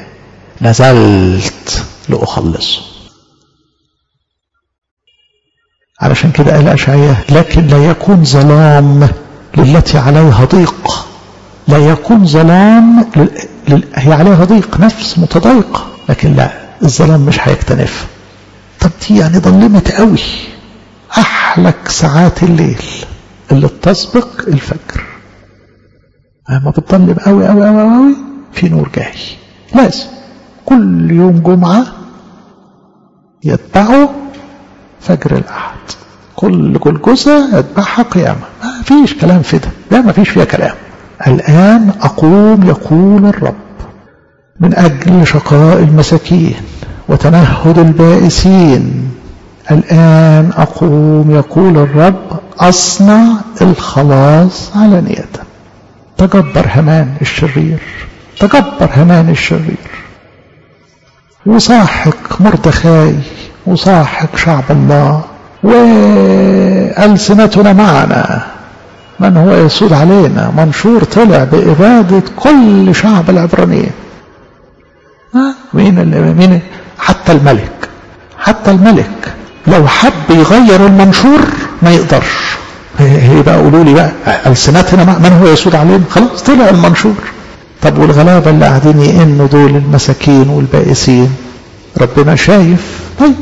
نزلت لأخلصه علشان كده قال أشعياء لكن لا يكون ظلام للتي عليها ضيق لا يكون ظلام لل... هي عليها ضيق نفس متضايقة لكن لا الظلام مش هيكتنف طب دي يعني ظلمت قوي أحلك ساعات الليل اللي بتسبق الفجر ما بتظلم قوي قوي قوي قوي في نور جاي لازم كل يوم جمعة يتبعه فجر الأحد كل جلجسة يتبعها قيامة ما فيش كلام في ده لا ما فيش فيها كلام الآن أقوم يقول الرب من أجل شقاء المساكين وتنهد البائسين الآن أقوم يقول الرب أصنع الخلاص علانية تجبر همان الشرير تجبر همان الشرير وصاحق مردخاي وصاحق شعب الله وألسنتنا معنا من هو يسود علينا منشور طلع بإبادة كل شعب العبرانيين ها مين اللي مين حتى الملك حتى الملك لو حب يغير المنشور ما يقدرش هي بقى قولوا لي بقى ألسنتنا مع من هو يسود علينا خلاص طلع المنشور طب والغلابة اللي قاعدين يئنوا دول المساكين والبائسين ربنا شايف طيب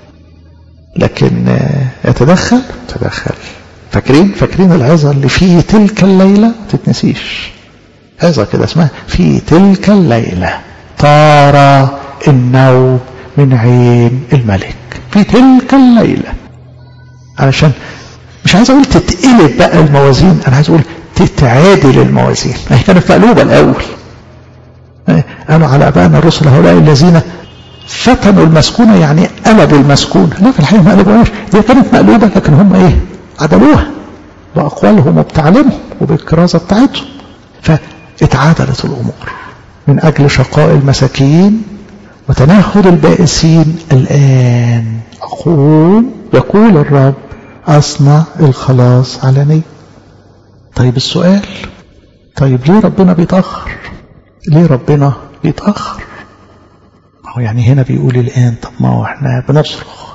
لكن يتدخل تدخل فاكرين فاكرين العظة اللي في تلك الليلة تتنسيش عظة كده اسمها في تلك الليلة طار النوم من عين الملك في تلك الليلة علشان مش عايز اقول تتقلب بقى الموازين انا عايز اقول تتعادل الموازين هي كانت مقلوبة الاول قالوا على ابائنا الرسل هؤلاء الذين فتنوا المسكونة يعني قلبوا المسكونة لا في الحقيقة ما قلبوهاش دي كانت مقلوبة لكن هم ايه عدلوها بأقوالهم وبتعليمهم وبالكرازة بتاعتهم فاتعادلت الأمور من أجل شقاء المساكين وتنهد البائسين الآن أقوم يقول الرب أصنع الخلاص علني طيب السؤال طيب ليه ربنا بيتأخر ليه ربنا بيتأخر هو يعني هنا بيقول الآن طب ما هو احنا بنصرخ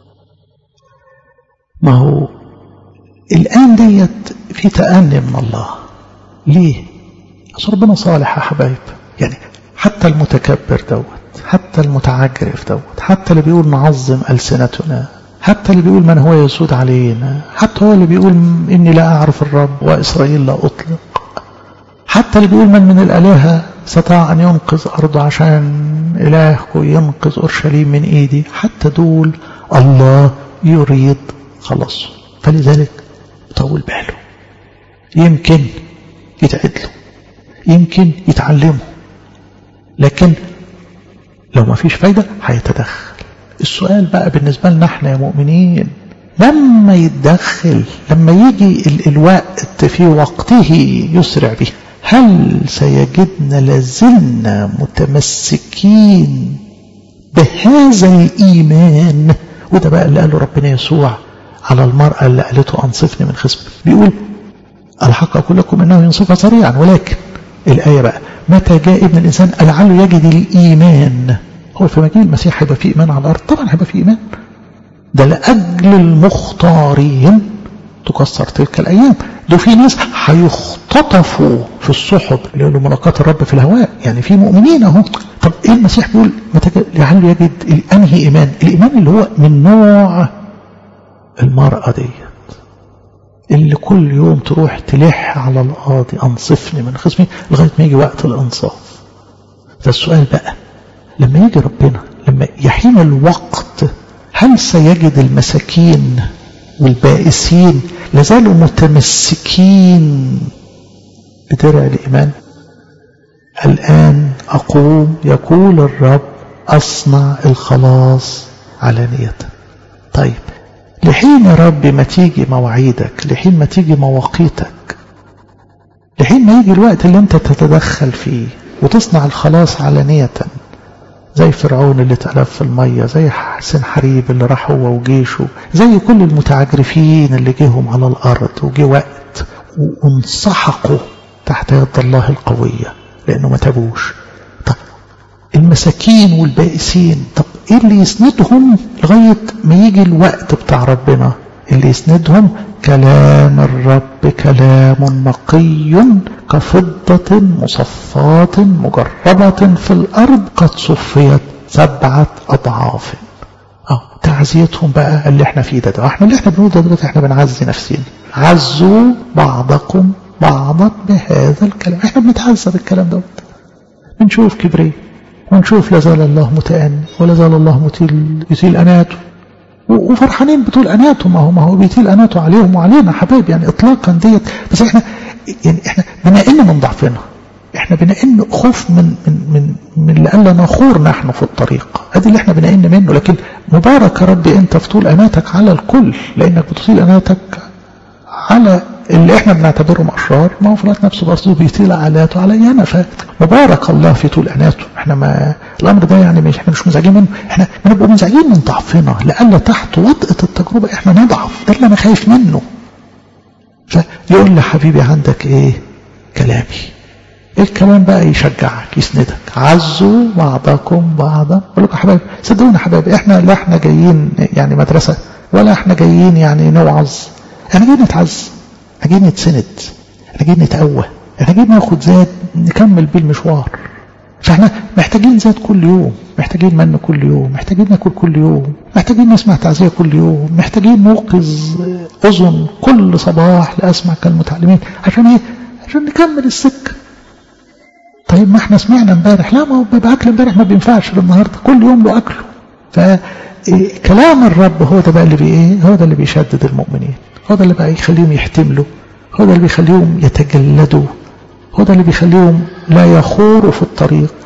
ما هو الآن ديت في تأني من الله ليه أصل ربنا صالح يا حبايب يعني حتى المتكبر دوت حتى المتعجرف دوت حتى اللي بيقول نعظم ألسنتنا حتى اللي بيقول من هو يسود علينا حتى هو اللي بيقول إني لا أعرف الرب وإسرائيل لا أطلق حتى اللي بيقول من من الآلهة استطاع أن ينقذ أرضه عشان إلهه ينقذ أورشليم من إيدي حتى دول الله يريد خلاصه فلذلك طول باله يمكن يتعدلوا يمكن يتعلموا لكن لو ما فيش فايدة هيتدخل السؤال بقى بالنسبة لنا احنا يا مؤمنين لما يتدخل لما يجي ال الوقت في وقته يسرع به هل سيجدنا لازلنا متمسكين بهذا الإيمان وده بقى اللي قاله ربنا يسوع على المرأة اللي قالته أنصفني من خصمي بيقول الحق أقول لكم أنه ينصفها سريعا ولكن الآية بقى متى جاء ابن الإنسان لعله يجد الإيمان هو في مجيء المسيح هيبقى فيه إيمان على الأرض طبعا هيبقى فيه إيمان ده لأجل المختارين تكسر تلك الأيام ده في ناس هيختطفوا في السحب اللي يقولوا ملاقات الرب في الهواء يعني في مؤمنين اهو طب ايه المسيح بيقول متى لعله يجد انهي ايمان الايمان اللي هو من نوع المرأة ديت اللي كل يوم تروح تلح على القاضي انصفني من خصمي لغاية ما يجي وقت الانصاف فالسؤال بقى لما يجي ربنا لما يحين الوقت هل سيجد المساكين والبائسين لازالوا متمسكين بدرع الإيمان الآن أقوم يقول الرب أصنع الخلاص علانية طيب لحين يا رب ما تيجي مواعيدك لحين ما تيجي مواقيتك لحين ما يجي الوقت اللي انت تتدخل فيه وتصنع الخلاص علانية زي فرعون اللي اتقلب في المية زي حسين حريب اللي راح هو وجيشه زي كل المتعجرفين اللي جيهم على الأرض وجي وقت وانسحقوا تحت يد الله القوية لأنه ما تابوش طب المساكين والبائسين طب ايه اللي يسندهم لغاية ما يجي الوقت بتاع ربنا اللي يسندهم كلام الرب كلام نقي كفضة مصفاة مجربة في الأرض قد صفيت سبعة أضعاف اه تعزيتهم بقى اللي احنا فيه ده, ده احنا اللي احنا بنقول ده دلوقتي احنا بنعزي نفسنا عزوا بعضكم بعضا بهذا الكلام احنا بنتعزى بالكلام ده بنشوف كبرية ونشوف لا زال الله متأني ولا زال الله متيل يطيل أناته وفرحانين بطول أناته ما هو ما هو بيطيل أناته عليهم وعلينا حبايب يعني إطلاقا ديت بس احنا يعني احنا بنقل من ضعفنا احنا بنئن خوف من من من من لئلا نخور نحن في الطريق ادي اللي احنا بنئن منه لكن مبارك يا ربي انت في طول اناتك على الكل لانك بتطيل اناتك على اللي احنا بنعتبرهم اشرار ما هو فلات نفسه برضه بيطيل علاته علي انا فمبارك الله في طول اناته احنا ما الامر ده يعني مش احنا مش منزعجين منه احنا بنبقى منزعجين من ضعفنا لألا تحت وطأة التجربة احنا نضعف ده اللي انا خايف منه فيقول لي حبيبي عندك ايه كلامي الكلام بقى يشجعك يسندك عزوا بعضكم بعضا اقول لكم حبايبي صدقونا يا حبايبي احنا لا احنا جايين يعني مدرسه ولا احنا جايين يعني نوعظ احنا جايين نتعز احنا جايين نتسند احنا جايين نتقوى احنا جايين ناخد زاد نكمل بيه المشوار فاحنا محتاجين زاد كل يوم محتاجين من كل يوم محتاجين ناكل كل يوم محتاجين نسمع تعزية كل يوم محتاجين نوقظ أذن كل صباح لأسمع كالمتعلمين عشان ايه عشان نكمل السكة طيب ما احنا سمعنا امبارح لا ما هو بيبقى اكل امبارح ما بينفعش للنهارده كل يوم له اكله فكلام الرب هو ده بقى اللي بي ايه هو ده اللي بيشدد المؤمنين هو ده اللي بقى يخليهم يحتملوا هو ده اللي بيخليهم يتجلدوا هو ده اللي بيخليهم لا يخوروا في الطريق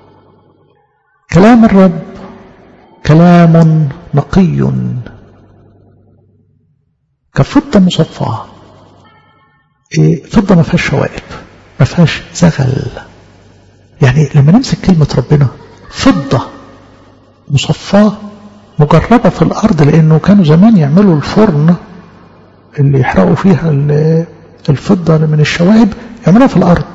كلام الرب كلام نقي كفضة مصفاة فضة ما فيهاش شوائب ما فيهاش زغل يعني لما نمسك كلمة ربنا فضة مصفاة مجربة في الأرض لأنه كانوا زمان يعملوا الفرن اللي يحرقوا فيها الفضة من الشوائب يعملوها في الأرض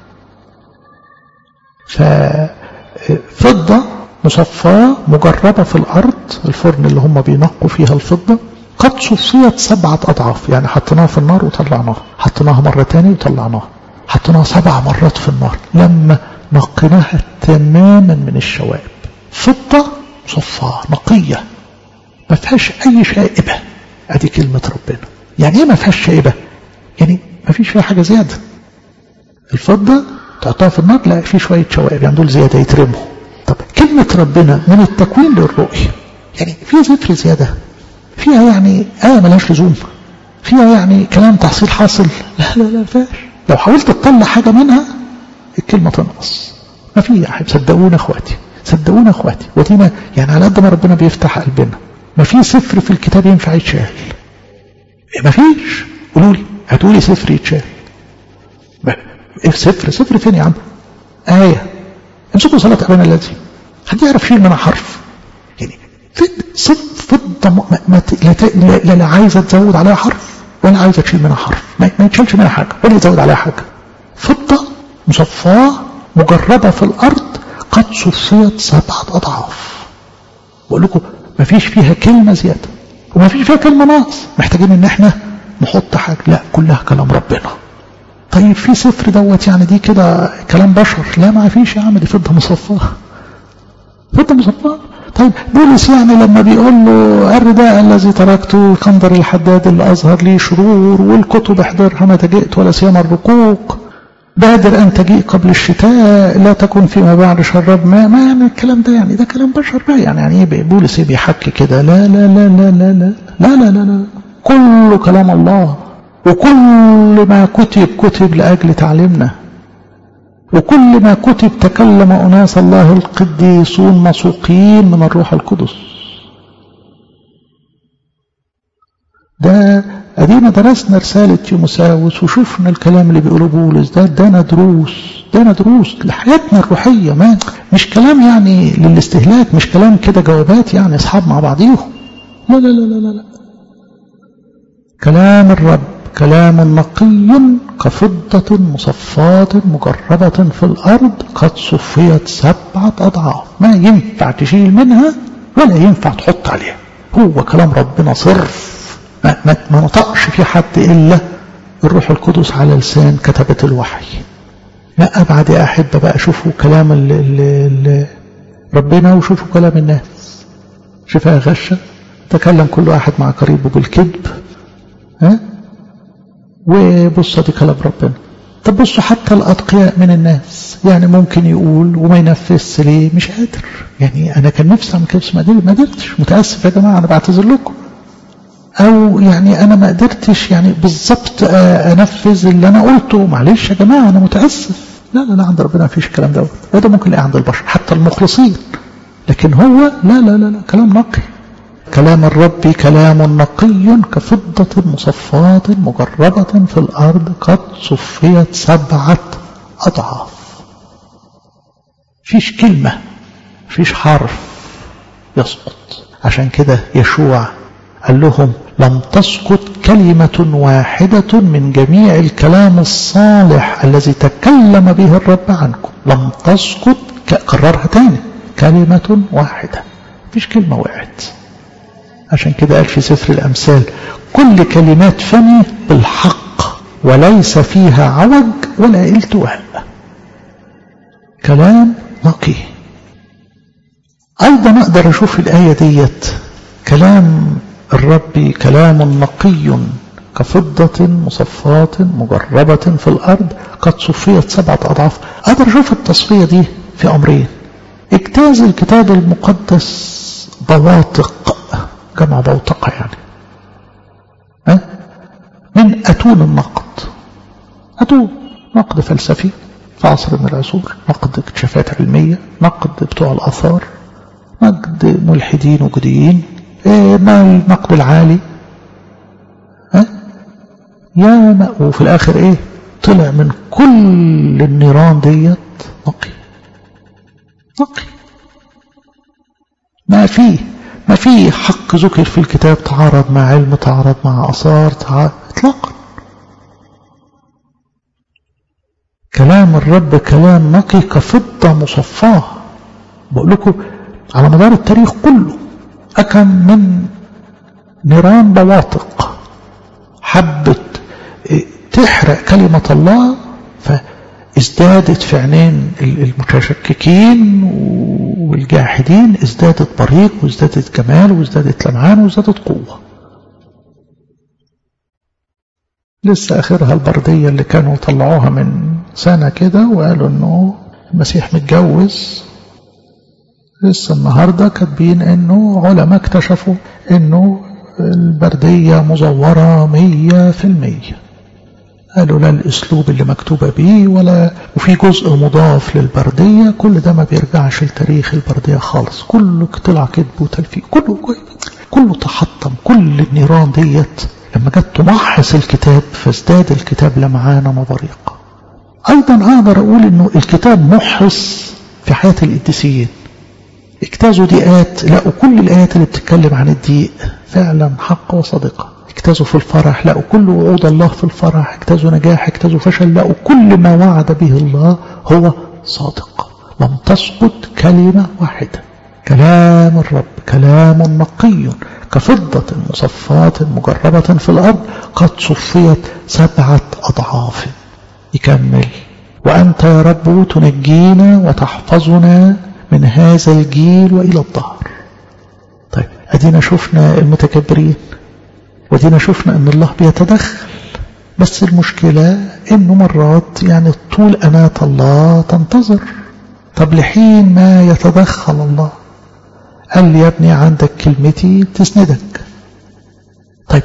ففضة مصفاة مجربة في الأرض الفرن اللي هم بينقوا فيها الفضة قد صفيت سبعة أضعاف يعني حطيناها في النار وطلعناها حطيناها مرة تاني وطلعناها حطيناها سبع مرات في النار لما نقيناها تماما من الشوائب فضة مصفاة نقية ما فيهاش أي شائبة أدي كلمة ربنا يعني إيه ما فيهاش شائبة يعني ما فيش فيها حاجة زيادة الفضة تحطها في النار لا في شوية شوائب يعني دول زيادة يترموا طب كلمة ربنا من التكوين للرؤية يعني فيها زفر زيادة فيها يعني آية ملهاش لزوم فيها يعني كلام تحصيل حاصل لا لا لا فيهاش لو حاولت تطلع حاجة منها الكلمة تنقص ما في يا حبيب صدقونا اخواتي صدقونا اخواتي ودينا يعني على قد ما ربنا بيفتح قلبنا ما في سفر في الكتاب ينفع يتشال ما فيش قولوا لي هتقولي سفر يتشال ايه سفر سفر فين يا عم آية امسكوا صلاة أبانا الذي حد يعرف شيل منها حرف يعني فض فضة ما, ما لا, لا, لا عايزة تزود عليها حرف ولا عايزة تشيل منها حرف ما, ما يتشالش منها حاجة ولا يزود عليها حاجة فضة مصفاة مجربة في الأرض قد صفيت سبعة أضعاف بقول لكم ما فيش فيها كلمة زيادة وما فيش فيها كلمة ناقص محتاجين ان احنا نحط حاجة لا كلها كلام ربنا طيب في سفر دوت يعني دي كده كلام بشر لا ما فيش يا عم دي فضة مصفاة فضة مصفاة طيب بولس يعني لما بيقول له الرداء الذي تركته الخنجر الحداد اللي أظهر لي شرور والكتب احضرها متى جئت ولا سيما الرقوق بادر أن تجيء قبل الشتاء لا تكن فيما بعد شراب ماء ما يعني الكلام ده يعني ده كلام بشر بقى يعني يعني ايه بولس ايه بيحكي كده لا لا لا لا لا لا لا لا لا لا كل كلام الله وكل ما كتب كتب لأجل تعليمنا وكل ما كتب تكلم أناس الله القديسون مسوقين من الروح القدس ده أدينا درسنا رسالة تيموساوس وشفنا الكلام اللي بيقوله بولس ده ادانا دروس ادانا دروس لحياتنا الروحية ما مش كلام يعني للاستهلاك مش كلام كده جوابات يعني أصحاب مع بعضيهم لا لا لا لا لا كلام الرب كلام نقي كفضة مصفاة مجربة في الأرض قد صفيت سبعة أضعاف ما ينفع تشيل منها ولا ينفع تحط عليها هو كلام ربنا صرف ما, ما, ما نطقش في حد إلا الروح القدس على لسان كتبة الوحي لا أبعد يا أحبة بقى شوفوا كلام ال ال ال ربنا وشوفوا كلام الناس شوفها غشة تكلم كل واحد مع قريبه بالكذب ها وبصوا دي كلام ربنا طب بصوا حتى الأتقياء من الناس يعني ممكن يقول وما ينفذش ليه مش قادر يعني أنا كان نفسي أعمل كده ما قدرتش متأسف يا جماعة أنا بعتذر لكم أو يعني أنا ما قدرتش يعني بالظبط أنفذ اللي أنا قلته معلش يا جماعة أنا متأسف لا لا لا عند ربنا مفيش الكلام دوت وده ممكن نلاقيه عند البشر حتى المخلصين لكن هو لا لا لا لا كلام نقي كلام الرب كلام نقي كفضة مصفاة مجربة في الأرض قد صفيت سبعة أضعاف فيش كلمة فيش حرف يسقط عشان كده يشوع قال لهم لم تسقط كلمة واحدة من جميع الكلام الصالح الذي تكلم به الرب عنكم لم تسقط كررها تاني كلمة واحدة مفيش كلمة وقعت عشان كده قال في سفر الأمثال كل كلمات فمي بالحق وليس فيها عوج ولا التواء كلام نقي أيضا أقدر أشوف الآية ديت كلام الرب كلام نقي كفضة مصفاة مجربة في الأرض قد صفيت سبعة أضعاف أقدر أشوف التصفية دي في أمرين اجتاز الكتاب المقدس بواطق جمع بوتقة يعني أه؟ من أتون النقد أتون نقد فلسفي في عصر من العصور نقد اكتشافات علمية نقد بتوع الآثار نقد ملحدين وجديين إيه ما النقد العالي ها يا ما وفي الآخر إيه طلع من كل النيران ديت نقي نقي ما فيه ما في حق ذكر في الكتاب تعارض مع علم تعارض مع آثار تعارض اطلاقا كلام الرب كلام نقي كفضة مصفاة بقول لكم على مدار التاريخ كله أكم من نيران بواطق حبت تحرق كلمة الله فازدادت في عينين المتشككين والجاحدين ازدادت بريق وازدادت جمال وازدادت لمعان وازدادت قوة لسه آخرها البردية اللي كانوا طلعوها من سنة كده وقالوا انه المسيح متجوز لسه النهاردة كاتبين انه علماء اكتشفوا انه البردية مزورة مية في المية قالوا لا الاسلوب اللي مكتوبة بيه ولا وفي جزء مضاف للبردية كل ده ما بيرجعش لتاريخ البردية خالص كله طلع كذب وتلفيق كله كله تحطم كل النيران ديت لما جت تمحص الكتاب فازداد الكتاب لمعان وبريق ايضا اقدر اقول انه الكتاب محص في حياة القديسيين اجتازوا دقات لقوا كل الآيات اللي بتتكلم عن الضيق فعلا حق وصدقة اجتازوا في الفرح لقوا كل وعود الله في الفرح اجتازوا نجاح اجتازوا فشل لقوا كل ما وعد به الله هو صادق لم تسقط كلمة واحدة كلام الرب كلام نقي كفضة مصفاة مجربة في الأرض قد صفيت سبعة أضعاف يكمل وأنت يا رب تنجينا وتحفظنا من هذا الجيل وإلى الظهر طيب أدينا شفنا المتكبرين ودينا شفنا أن الله بيتدخل بس المشكلة أنه مرات يعني طول أناة الله تنتظر طب لحين ما يتدخل الله قال لي يا ابني عندك كلمتي تسندك طيب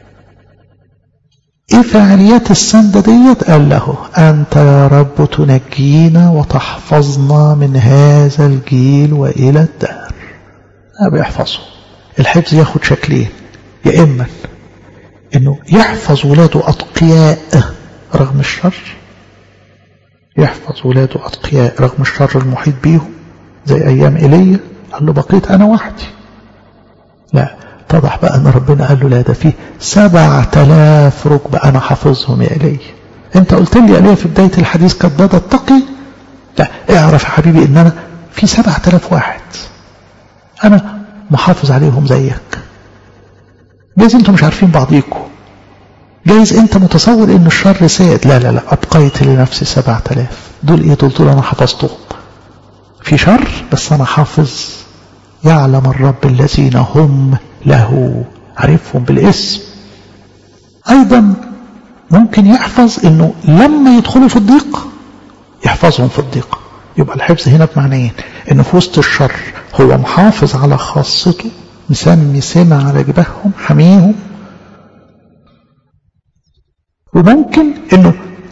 ايه فعاليات السند ديت قال له انت يا رب تنجينا وتحفظنا من هذا الجيل والى الدهر لا بيحفظه الحفظ ياخد شكلين يا اما انه يحفظ ولاده اتقياء رغم الشر يحفظ ولاده اتقياء رغم الشر المحيط بيهم زي ايام ايليا قال له بقيت انا وحدي لا اتضح بقى ان ربنا قال له لا ده فيه سبع تلاف ركبة انا حافظهم يا الي انت قلت لي يا في بداية الحديث قد بدا التقي لا اعرف يا حبيبي ان انا في سبع تلاف واحد انا محافظ عليهم زيك جايز انتوا مش عارفين بعضيكم جايز انت متصور ان الشر سائد لا لا لا ابقيت لنفسي سبع تلاف دول ايه دول دول انا حفظتهم في شر بس انا حافظ يعلم الرب الذين هم له عرفهم بالاسم ايضا ممكن يحفظ انه لما يدخلوا في الضيق يحفظهم في الضيق يبقى الحفظ هنا بمعنيين انه في وسط الشر هو محافظ على خاصته مسمي سمع على جبههم حميهم وممكن انه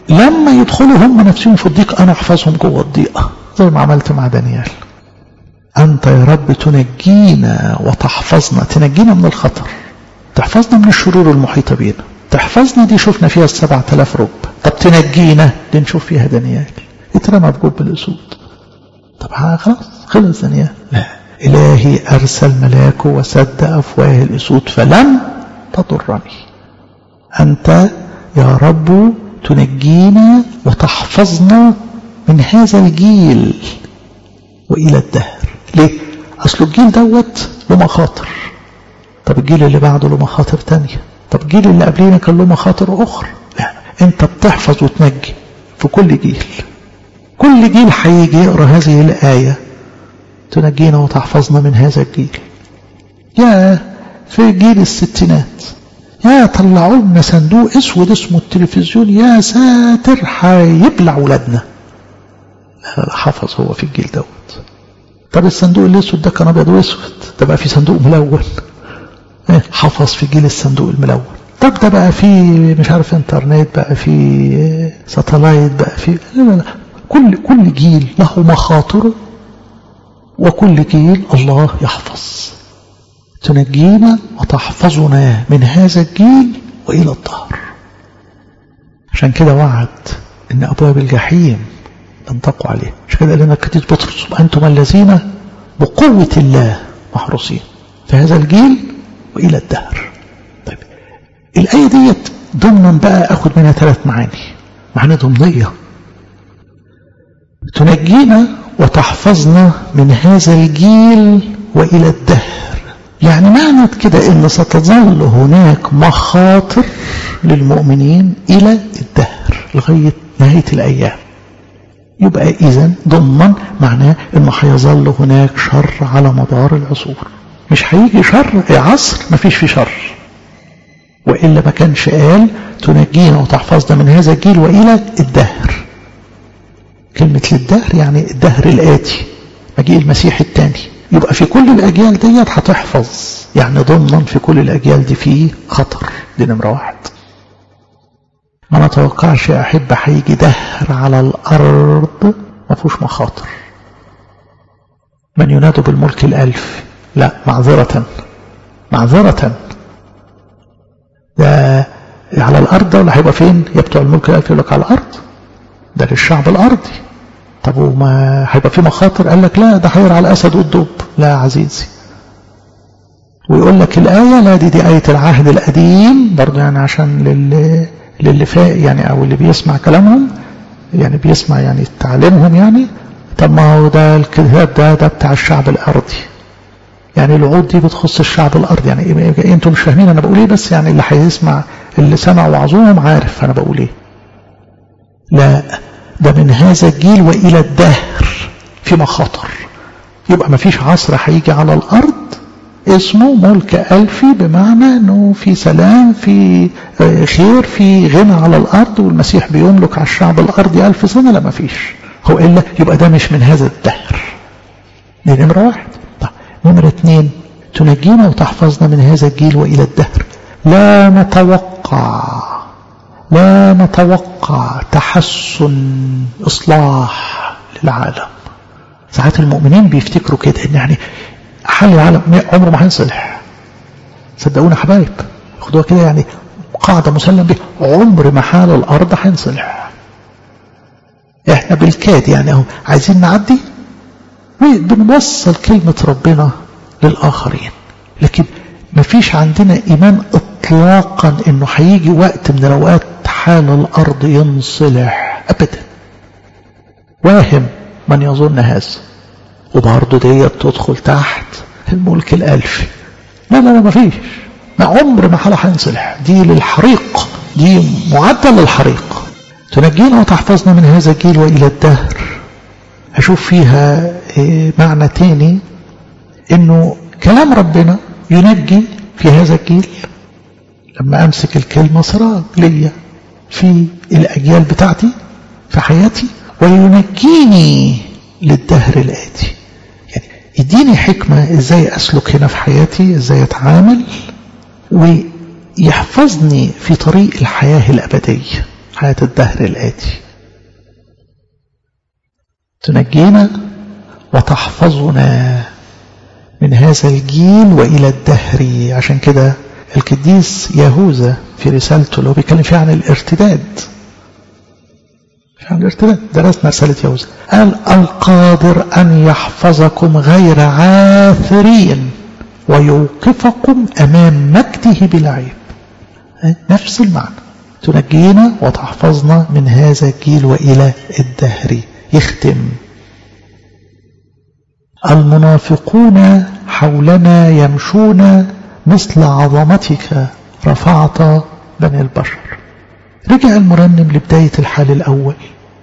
لما يدخلوا هم نفسهم في الضيق أنا أحفظهم جوه الضيقة زي ما عملت مع دانيال أنت يا رب تنجينا وتحفظنا تنجينا من الخطر تحفظنا من الشرور المحيطة بينا تحفظنا دي شفنا فيها السبعة آلاف رب طب تنجينا دي نشوف فيها دانيال اترمى بجب الأسود طب خلاص خلص دانيال لا إلهي أرسل ملاكه وسد أفواه الأسود فلم تضرني أنت يا رب تنجينا وتحفظنا من هذا الجيل وإلى الدهر ليه؟ أصل الجيل دوت له مخاطر طب الجيل اللي بعده له مخاطر تانية طب الجيل اللي قبلينا كان له مخاطر أخرى لا أنت بتحفظ وتنجي في كل جيل كل جيل هيجي يقرأ هذه الآية تنجينا وتحفظنا من هذا الجيل يا في جيل الستينات يا طلعوا لنا صندوق اسود اسمه التلفزيون يا ساتر هيبلع ولادنا لا لا حفظ هو في الجيل دوت طب الصندوق الاسود ده كان ابيض واسود ده بقى في صندوق ملون حفظ في جيل الصندوق الملون طب ده بقى في مش عارف انترنت بقى في ساتلايت بقى في لا لا لا كل كل جيل له مخاطره وكل جيل الله يحفظ تنجينا وتحفظنا من هذا الجيل وإلى الظهر عشان كده وعد إن أبواب الجحيم لن تقوى عليه عشان كده قال لنا الكتيب بطرس أنتم الذين بقوة الله محروسين في هذا الجيل وإلى الدهر طيب الآية ديت ضمنا بقى أخذ منها ثلاث معاني معاني ضمنية تنجينا وتحفظنا من هذا الجيل وإلى الدهر يعني معنى كده ان ستظل هناك مخاطر للمؤمنين الى الدهر لغاية نهاية الايام يبقى اذا ضمن معناه انه هيظل هناك شر على مدار العصور مش هيجي شر عصر ما فيش فيه شر وإلا ما كانش قال تنجينا وتحفظنا من هذا الجيل وإلى الدهر كلمة للدهر يعني الدهر الآتي مجيء المسيح الثاني يبقى في كل الأجيال ديت هتحفظ يعني ضمنا في كل الأجيال دي فيه خطر دي نمرة واحد ما نتوقعش يا أحب هيجي دهر على الأرض ما فيهوش مخاطر من ينادوا بالملك الألف لا معذرة معذرة ده على الأرض ولا هيبقى فين يا بتوع الملك الألف يقول لك على الأرض ده للشعب الأرضي طب وما هيبقى في مخاطر قال لك لا ده هيرعى على الأسد والدب لا يا عزيزي ويقول لك الآية لا دي دي آية العهد القديم برضه يعني عشان للي للي فا يعني أو اللي بيسمع كلامهم يعني بيسمع يعني تعليمهم يعني طب ما هو ده الكتاب ده ده بتاع الشعب الأرضي يعني الوعود دي بتخص الشعب الأرضي يعني إيه انتم مش فاهمين أنا بقول إيه بس يعني اللي هيسمع اللي سمع وعظوهم عارف أنا بقول إيه لا ده من هذا الجيل وإلى الدهر في مخاطر يبقى ما فيش عصر هيجي على الأرض اسمه ملك ألفي بمعنى أنه في سلام في خير في غنى على الأرض والمسيح بيملك على الشعب الأرضي ألف سنة لا ما فيش هو إلا يبقى ده مش من هذا الدهر دي نمرة واحد طيب نمرة اثنين تنجينا وتحفظنا من هذا الجيل وإلى الدهر لا نتوقع لا نتوقع تحسن إصلاح للعالم ساعات المؤمنين بيفتكروا كده ان يعني حل العالم عمره ما هينصلح صدقونا حبايب خدوها كده يعني قاعدة مسلم بها عمر ما حال الأرض هينصلح احنا بالكاد يعني اهو عايزين نعدي بنوصل كلمة ربنا للآخرين لكن ما فيش عندنا إيمان إطلاقا إنه هيجي وقت من الأوقات حال الأرض ينصلح أبدا واهم من يظن هذا وبرضه ديت تدخل تحت الملك الألفي لا لا لا ما فيش ما عمر ما حالة هينصلح دي للحريق دي معدل للحريق تنجينا وتحفظنا من هذا الجيل وإلى الدهر هشوف فيها معنى تاني انه كلام ربنا ينجي في هذا الجيل لما امسك الكلمة سراج ليا في الاجيال بتاعتي في حياتي وينجيني للدهر الآتي يعني يديني حكمة ازاي اسلك هنا في حياتي ازاي اتعامل ويحفظني في طريق الحياة الأبدية حياة الدهر الآتي تنجينا وتحفظنا من هذا الجيل وإلى الدهر عشان كده القديس يهوذا في رسالته اللي هو بيتكلم فيها عن الارتداد عن الارتداد درسنا رسالة يهوذا قال القادر أن يحفظكم غير عاثرين ويوقفكم أمام مجده بلا عيب نفس المعنى تنجينا وتحفظنا من هذا الجيل وإلى الدهر يختم المنافقون حولنا يمشون مثل عظمتك رفعت بني البشر رجع المرنم لبداية الحال الأول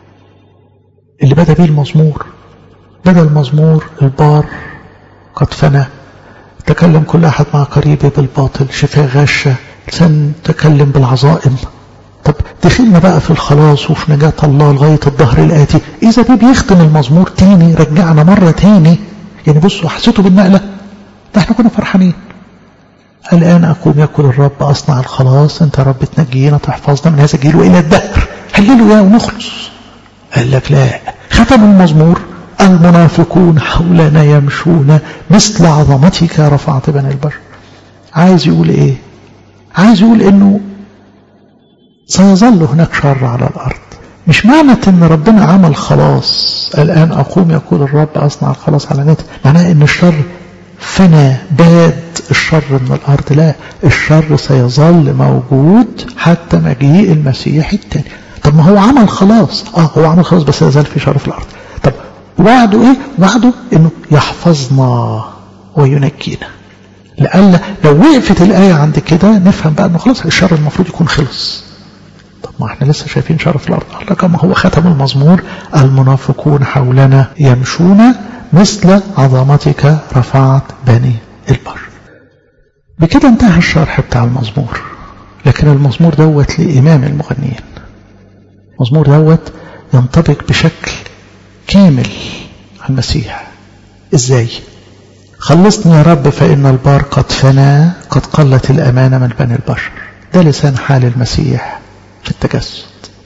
اللي بدأ به المزمور بدأ المزمور البار قد فنى تكلم كل أحد مع قريبه بالباطل شفاه غاشة لسان تكلم بالعظائم طب دخلنا بقى في الخلاص وفي نجاة الله لغاية الظهر الآتي إذا بيه بيختم المزمور تاني رجعنا مرة تاني يعني بصوا حسيتوا بالنقلة ده احنا كنا فرحانين الآن أقوم يأكل الرب أصنع الخلاص أنت رب تنجينا تحفظنا من هذا الجيل وإلى الدهر حللوا يا ونخلص قال لك لا ختم المزمور المنافقون حولنا يمشون مثل عظمتك رفعت بني البشر عايز يقول ايه عايز يقول انه سيظل هناك شر على الارض مش معنى ان ربنا عمل خلاص الان اقوم يقول الرب اصنع الخلاص على نت معناه ان الشر فنى باد الشر من الارض لا الشر سيظل موجود حتى مجيء المسيح الثاني طب ما هو عمل خلاص اه هو عمل خلاص بس يزال في شر في الارض طب وعده ايه وعده انه يحفظنا وينجينا لألا لو وقفت الآية عند كده نفهم بقى انه خلاص الشر المفروض يكون خلص طب ما احنا لسه شايفين شر في الأرض قال لك ما هو ختم المزمور المنافقون حولنا يمشون مثل عظمتك رفعت بني البر بكده انتهى الشرح بتاع المزمور لكن المزمور دوت لإمام المغنيين المزمور دوت ينطبق بشكل كامل على المسيح ازاي خلصني يا رب فإن البار قد فنى قد قلت الأمانة من بني البشر ده لسان حال المسيح في التجسد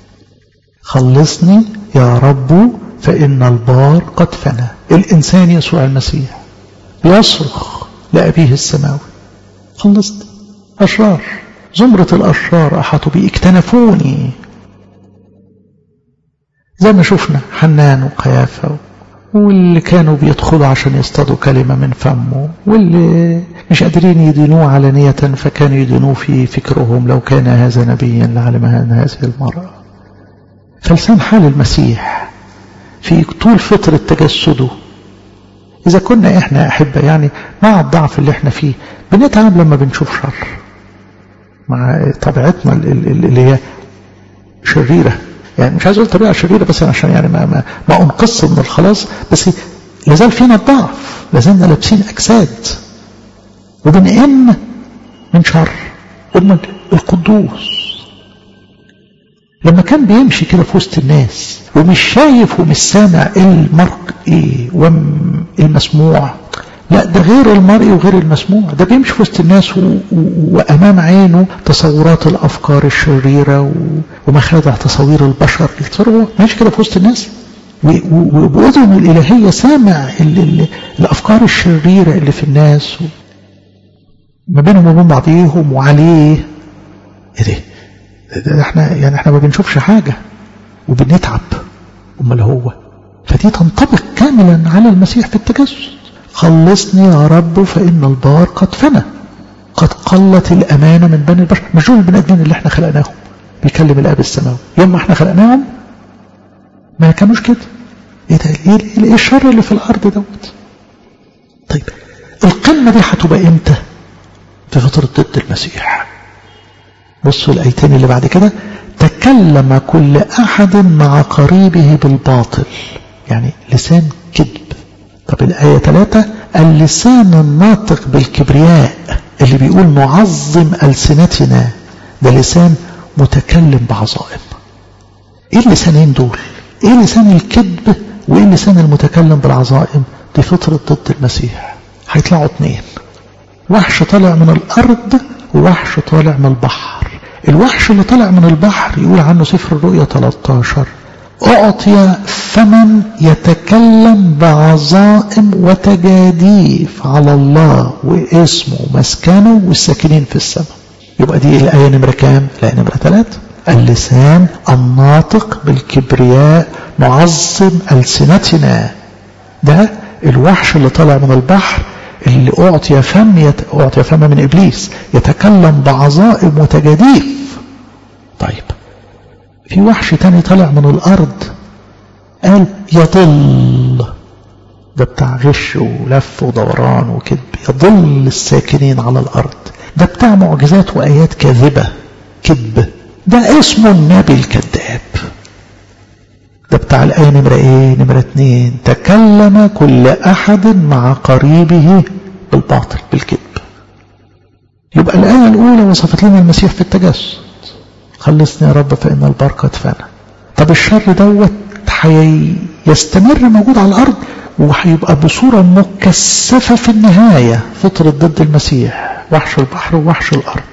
خلصني يا رب فإن البار قد فنى الإنسان يسوع المسيح بيصرخ لأبيه السماوي خلصت أشرار زمرة الأشرار أحاطوا بي اكتنفوني زي ما شفنا حنان وقيافة واللي كانوا بيدخلوا عشان يصطادوا كلمة من فمه واللي مش قادرين يدينوه علانية فكانوا يدينوه في فكرهم لو كان هذا نبيا لعلم أن هذه المرأة فلسان حال المسيح في طول فترة تجسده إذا كنا إحنا أحبة يعني مع الضعف اللي إحنا فيه بنتعب لما بنشوف شر مع طبيعتنا اللي هي شريرة يعني مش عايز اقول طبيعه شريره بس عشان يعني ما ما, ما انقص من الخلاص بس لازال فينا الضعف لازلنا لابسين اجساد وبنئن من شر امال القدوس لما كان بيمشي كده في وسط الناس ومش شايف ومش سامع المرئي والمسموع لا ده غير المرئي وغير المسموع ده بيمشي في وسط الناس و... و... وأمام عينه تصورات الأفكار الشريرة و... ومخادع تصوير البشر هو ماشي كده في وسط الناس وبأذنه الإلهية سامع ال... ال... الأفكار الشريرة اللي في الناس و... ما بينهم وبين بعضيهم وعليه ايه ده؟ ده احنا يعني احنا ما بنشوفش حاجة وبنتعب امال هو فدي تنطبق كاملا على المسيح في التجسد خلصني يا رب فإن البار قد فنى قد قلت الأمانة من بني البشر مش دول البني آدمين اللي احنا خلقناهم بيكلم الآب السماوي يوم ما احنا خلقناهم ما كانوش كده ايه ده ايه, ايه الشر اللي في الأرض دوت طيب القمة دي هتبقى امتى في فترة ضد المسيح بصوا الآيتين اللي بعد كده تكلم كل أحد مع قريبه بالباطل يعني لسان كذب طب الآية ثلاثة اللسان الناطق بالكبرياء اللي بيقول نعظم ألسنتنا ده لسان متكلم بعظائم ايه اللسانين دول ايه لسان الكذب وايه اللسان المتكلم بالعظائم دي فطرة ضد المسيح هيطلعوا اتنين وحش طالع من الارض ووحش طالع من البحر الوحش اللي طلع من البحر يقول عنه سفر الرؤيا 13 أعطي فمن يتكلم بعظائم وتجاديف على الله واسمه ومسكنه والساكنين في السماء يبقى دي الآية نمرة كام؟ الآية نمرة ثلاثة اللسان الناطق بالكبرياء معظم ألسنتنا ده الوحش اللي طلع من البحر اللي أعطي فم يت... أعطي فم من إبليس يتكلم بعظائم وتجاديف طيب في وحش تاني طلع من الأرض قال يضل ده بتاع غش ولف ودوران وكذب يضل الساكنين على الأرض ده بتاع معجزات وآيات كاذبة كذب ده اسمه النبي الكذاب ده بتاع الآية نمرة ايه نمرة اتنين تكلم كل أحد مع قريبه بالباطل بالكذب يبقى الآية الأولى وصفت لنا المسيح في التجسد خلصني يا رب فإن البركة فانا طب الشر دوت يستمر موجود على الأرض وهيبقى بصورة مكثفة في النهاية فطرة ضد المسيح وحش البحر ووحش الأرض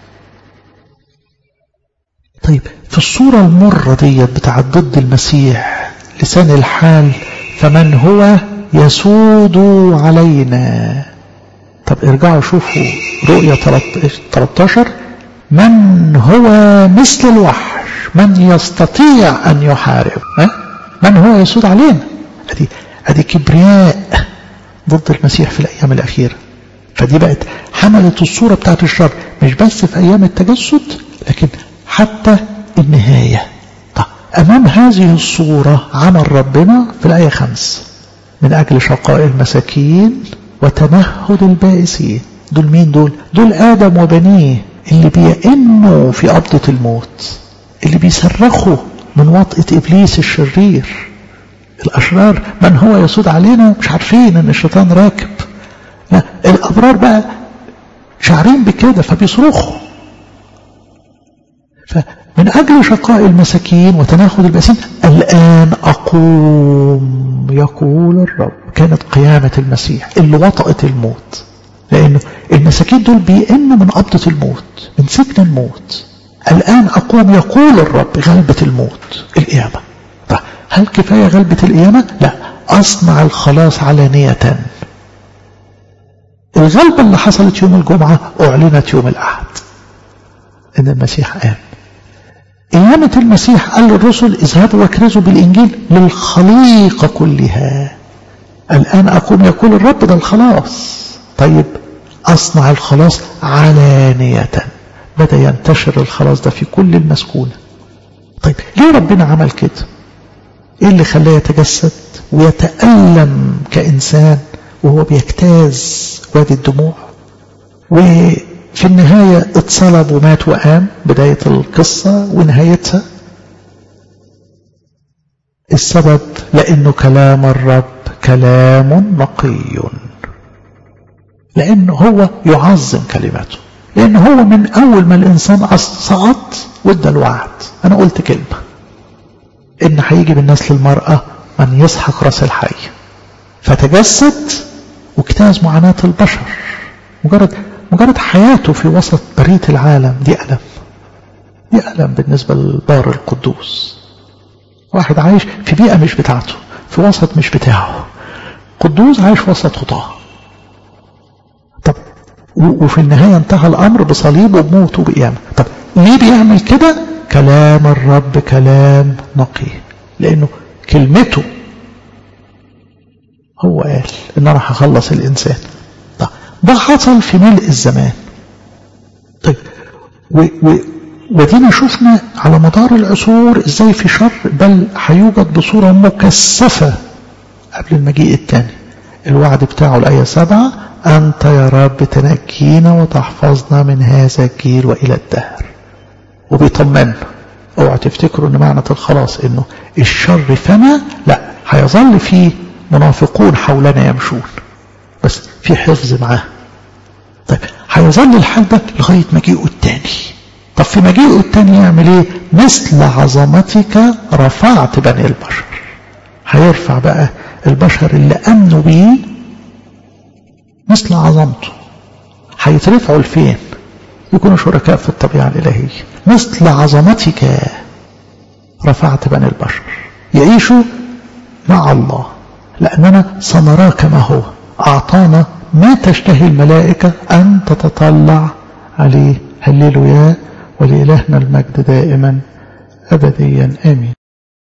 طيب في الصورة المرة ديت بتاعت ضد المسيح لسان الحال فمن هو يسود علينا طب ارجعوا شوفوا رؤية 13 من هو مثل الوحش من يستطيع أن يحارب ها؟ من هو يسود علينا ادي ادي كبرياء ضد المسيح في الأيام الأخيرة فدي بقت حملت الصورة بتاعت الشر مش بس في أيام التجسد لكن حتى النهاية طيب أمام هذه الصورة عمل ربنا في الآية خمس من أجل شقاء المساكين وتمهد البائسين دول مين دول دول آدم وبنيه اللي بيئنوا في قبضة الموت اللي بيصرخوا من وطئة إبليس الشرير الأشرار من هو يسود علينا مش عارفين أن الشيطان راكب لا الأبرار بقى شعرين بكده فبيصرخوا فمن أجل شقاء المساكين وتناخذ البأسين الآن أقوم يقول الرب كانت قيامة المسيح اللي وطأت الموت لأنه المساكين دول بيئنوا من قبضة الموت من سجن الموت الآن أقوم يقول الرب غلبة الموت القيامة طيب هل كفاية غلبة القيامة؟ لا أصنع الخلاص علانية الغلبة اللي حصلت يوم الجمعة أعلنت يوم الأحد إن المسيح قام قيامة المسيح قال للرسل اذهبوا واكرزوا بالإنجيل للخليقة كلها الآن أقوم يقول الرب ده الخلاص طيب أصنع الخلاص علانية بدأ ينتشر الخلاص ده في كل المسكونة طيب ليه ربنا عمل كده ايه اللي خلاه يتجسد ويتألم كإنسان وهو بيجتاز وادي الدموع وفي النهاية اتصلب ومات وقام بداية القصة ونهايتها السبب لأنه كلام الرب كلام نقي لأنه هو يعظم كلماته لأنه هو من أول ما الإنسان سقط وادى الوعد أنا قلت كلمة إن هيجي بالناس للمرأة من يسحق راس الحي فتجسد واجتاز معاناة البشر مجرد مجرد حياته في وسط برية العالم دي ألم دي ألم بالنسبة للبار القدوس واحد عايش في بيئة مش بتاعته في وسط مش بتاعه قدوس عايش في وسط خطاه طب وفي النهاية انتهى الأمر بصليبه وبموته وبقيامه طب ليه بيعمل كده كلام الرب كلام نقي لأنه كلمته هو قال ان انا هخلص الانسان طيب ده حصل في ملء الزمان طيب و و ودينا شفنا على مدار العصور ازاي في شر بل هيوجد بصورة مكثفة قبل المجيء الثاني الوعد بتاعه الآية سبعة أنت يا رب تنجينا وتحفظنا من هذا الجيل وإلى الدهر وبيطمنا اوعى تفتكروا ان معنى الخلاص انه الشر فما لا هيظل فيه منافقون حولنا يمشون بس في حفظ معاه طيب هيظل الحال ده لغاية مجيئه التاني طب في مجيئه التاني يعمل ايه مثل عظمتك رفعت بني البشر هيرفع بقى البشر اللي امنوا بيه مثل عظمته هيترفعوا لفين يكونوا شركاء في الطبيعة الإلهية مثل عظمتك رفعت بني البشر يعيشوا مع الله لأننا سنراه كما هو أعطانا ما تشتهي الملائكة أن تتطلع عليه هللويا ولإلهنا المجد دائما أبديا آمين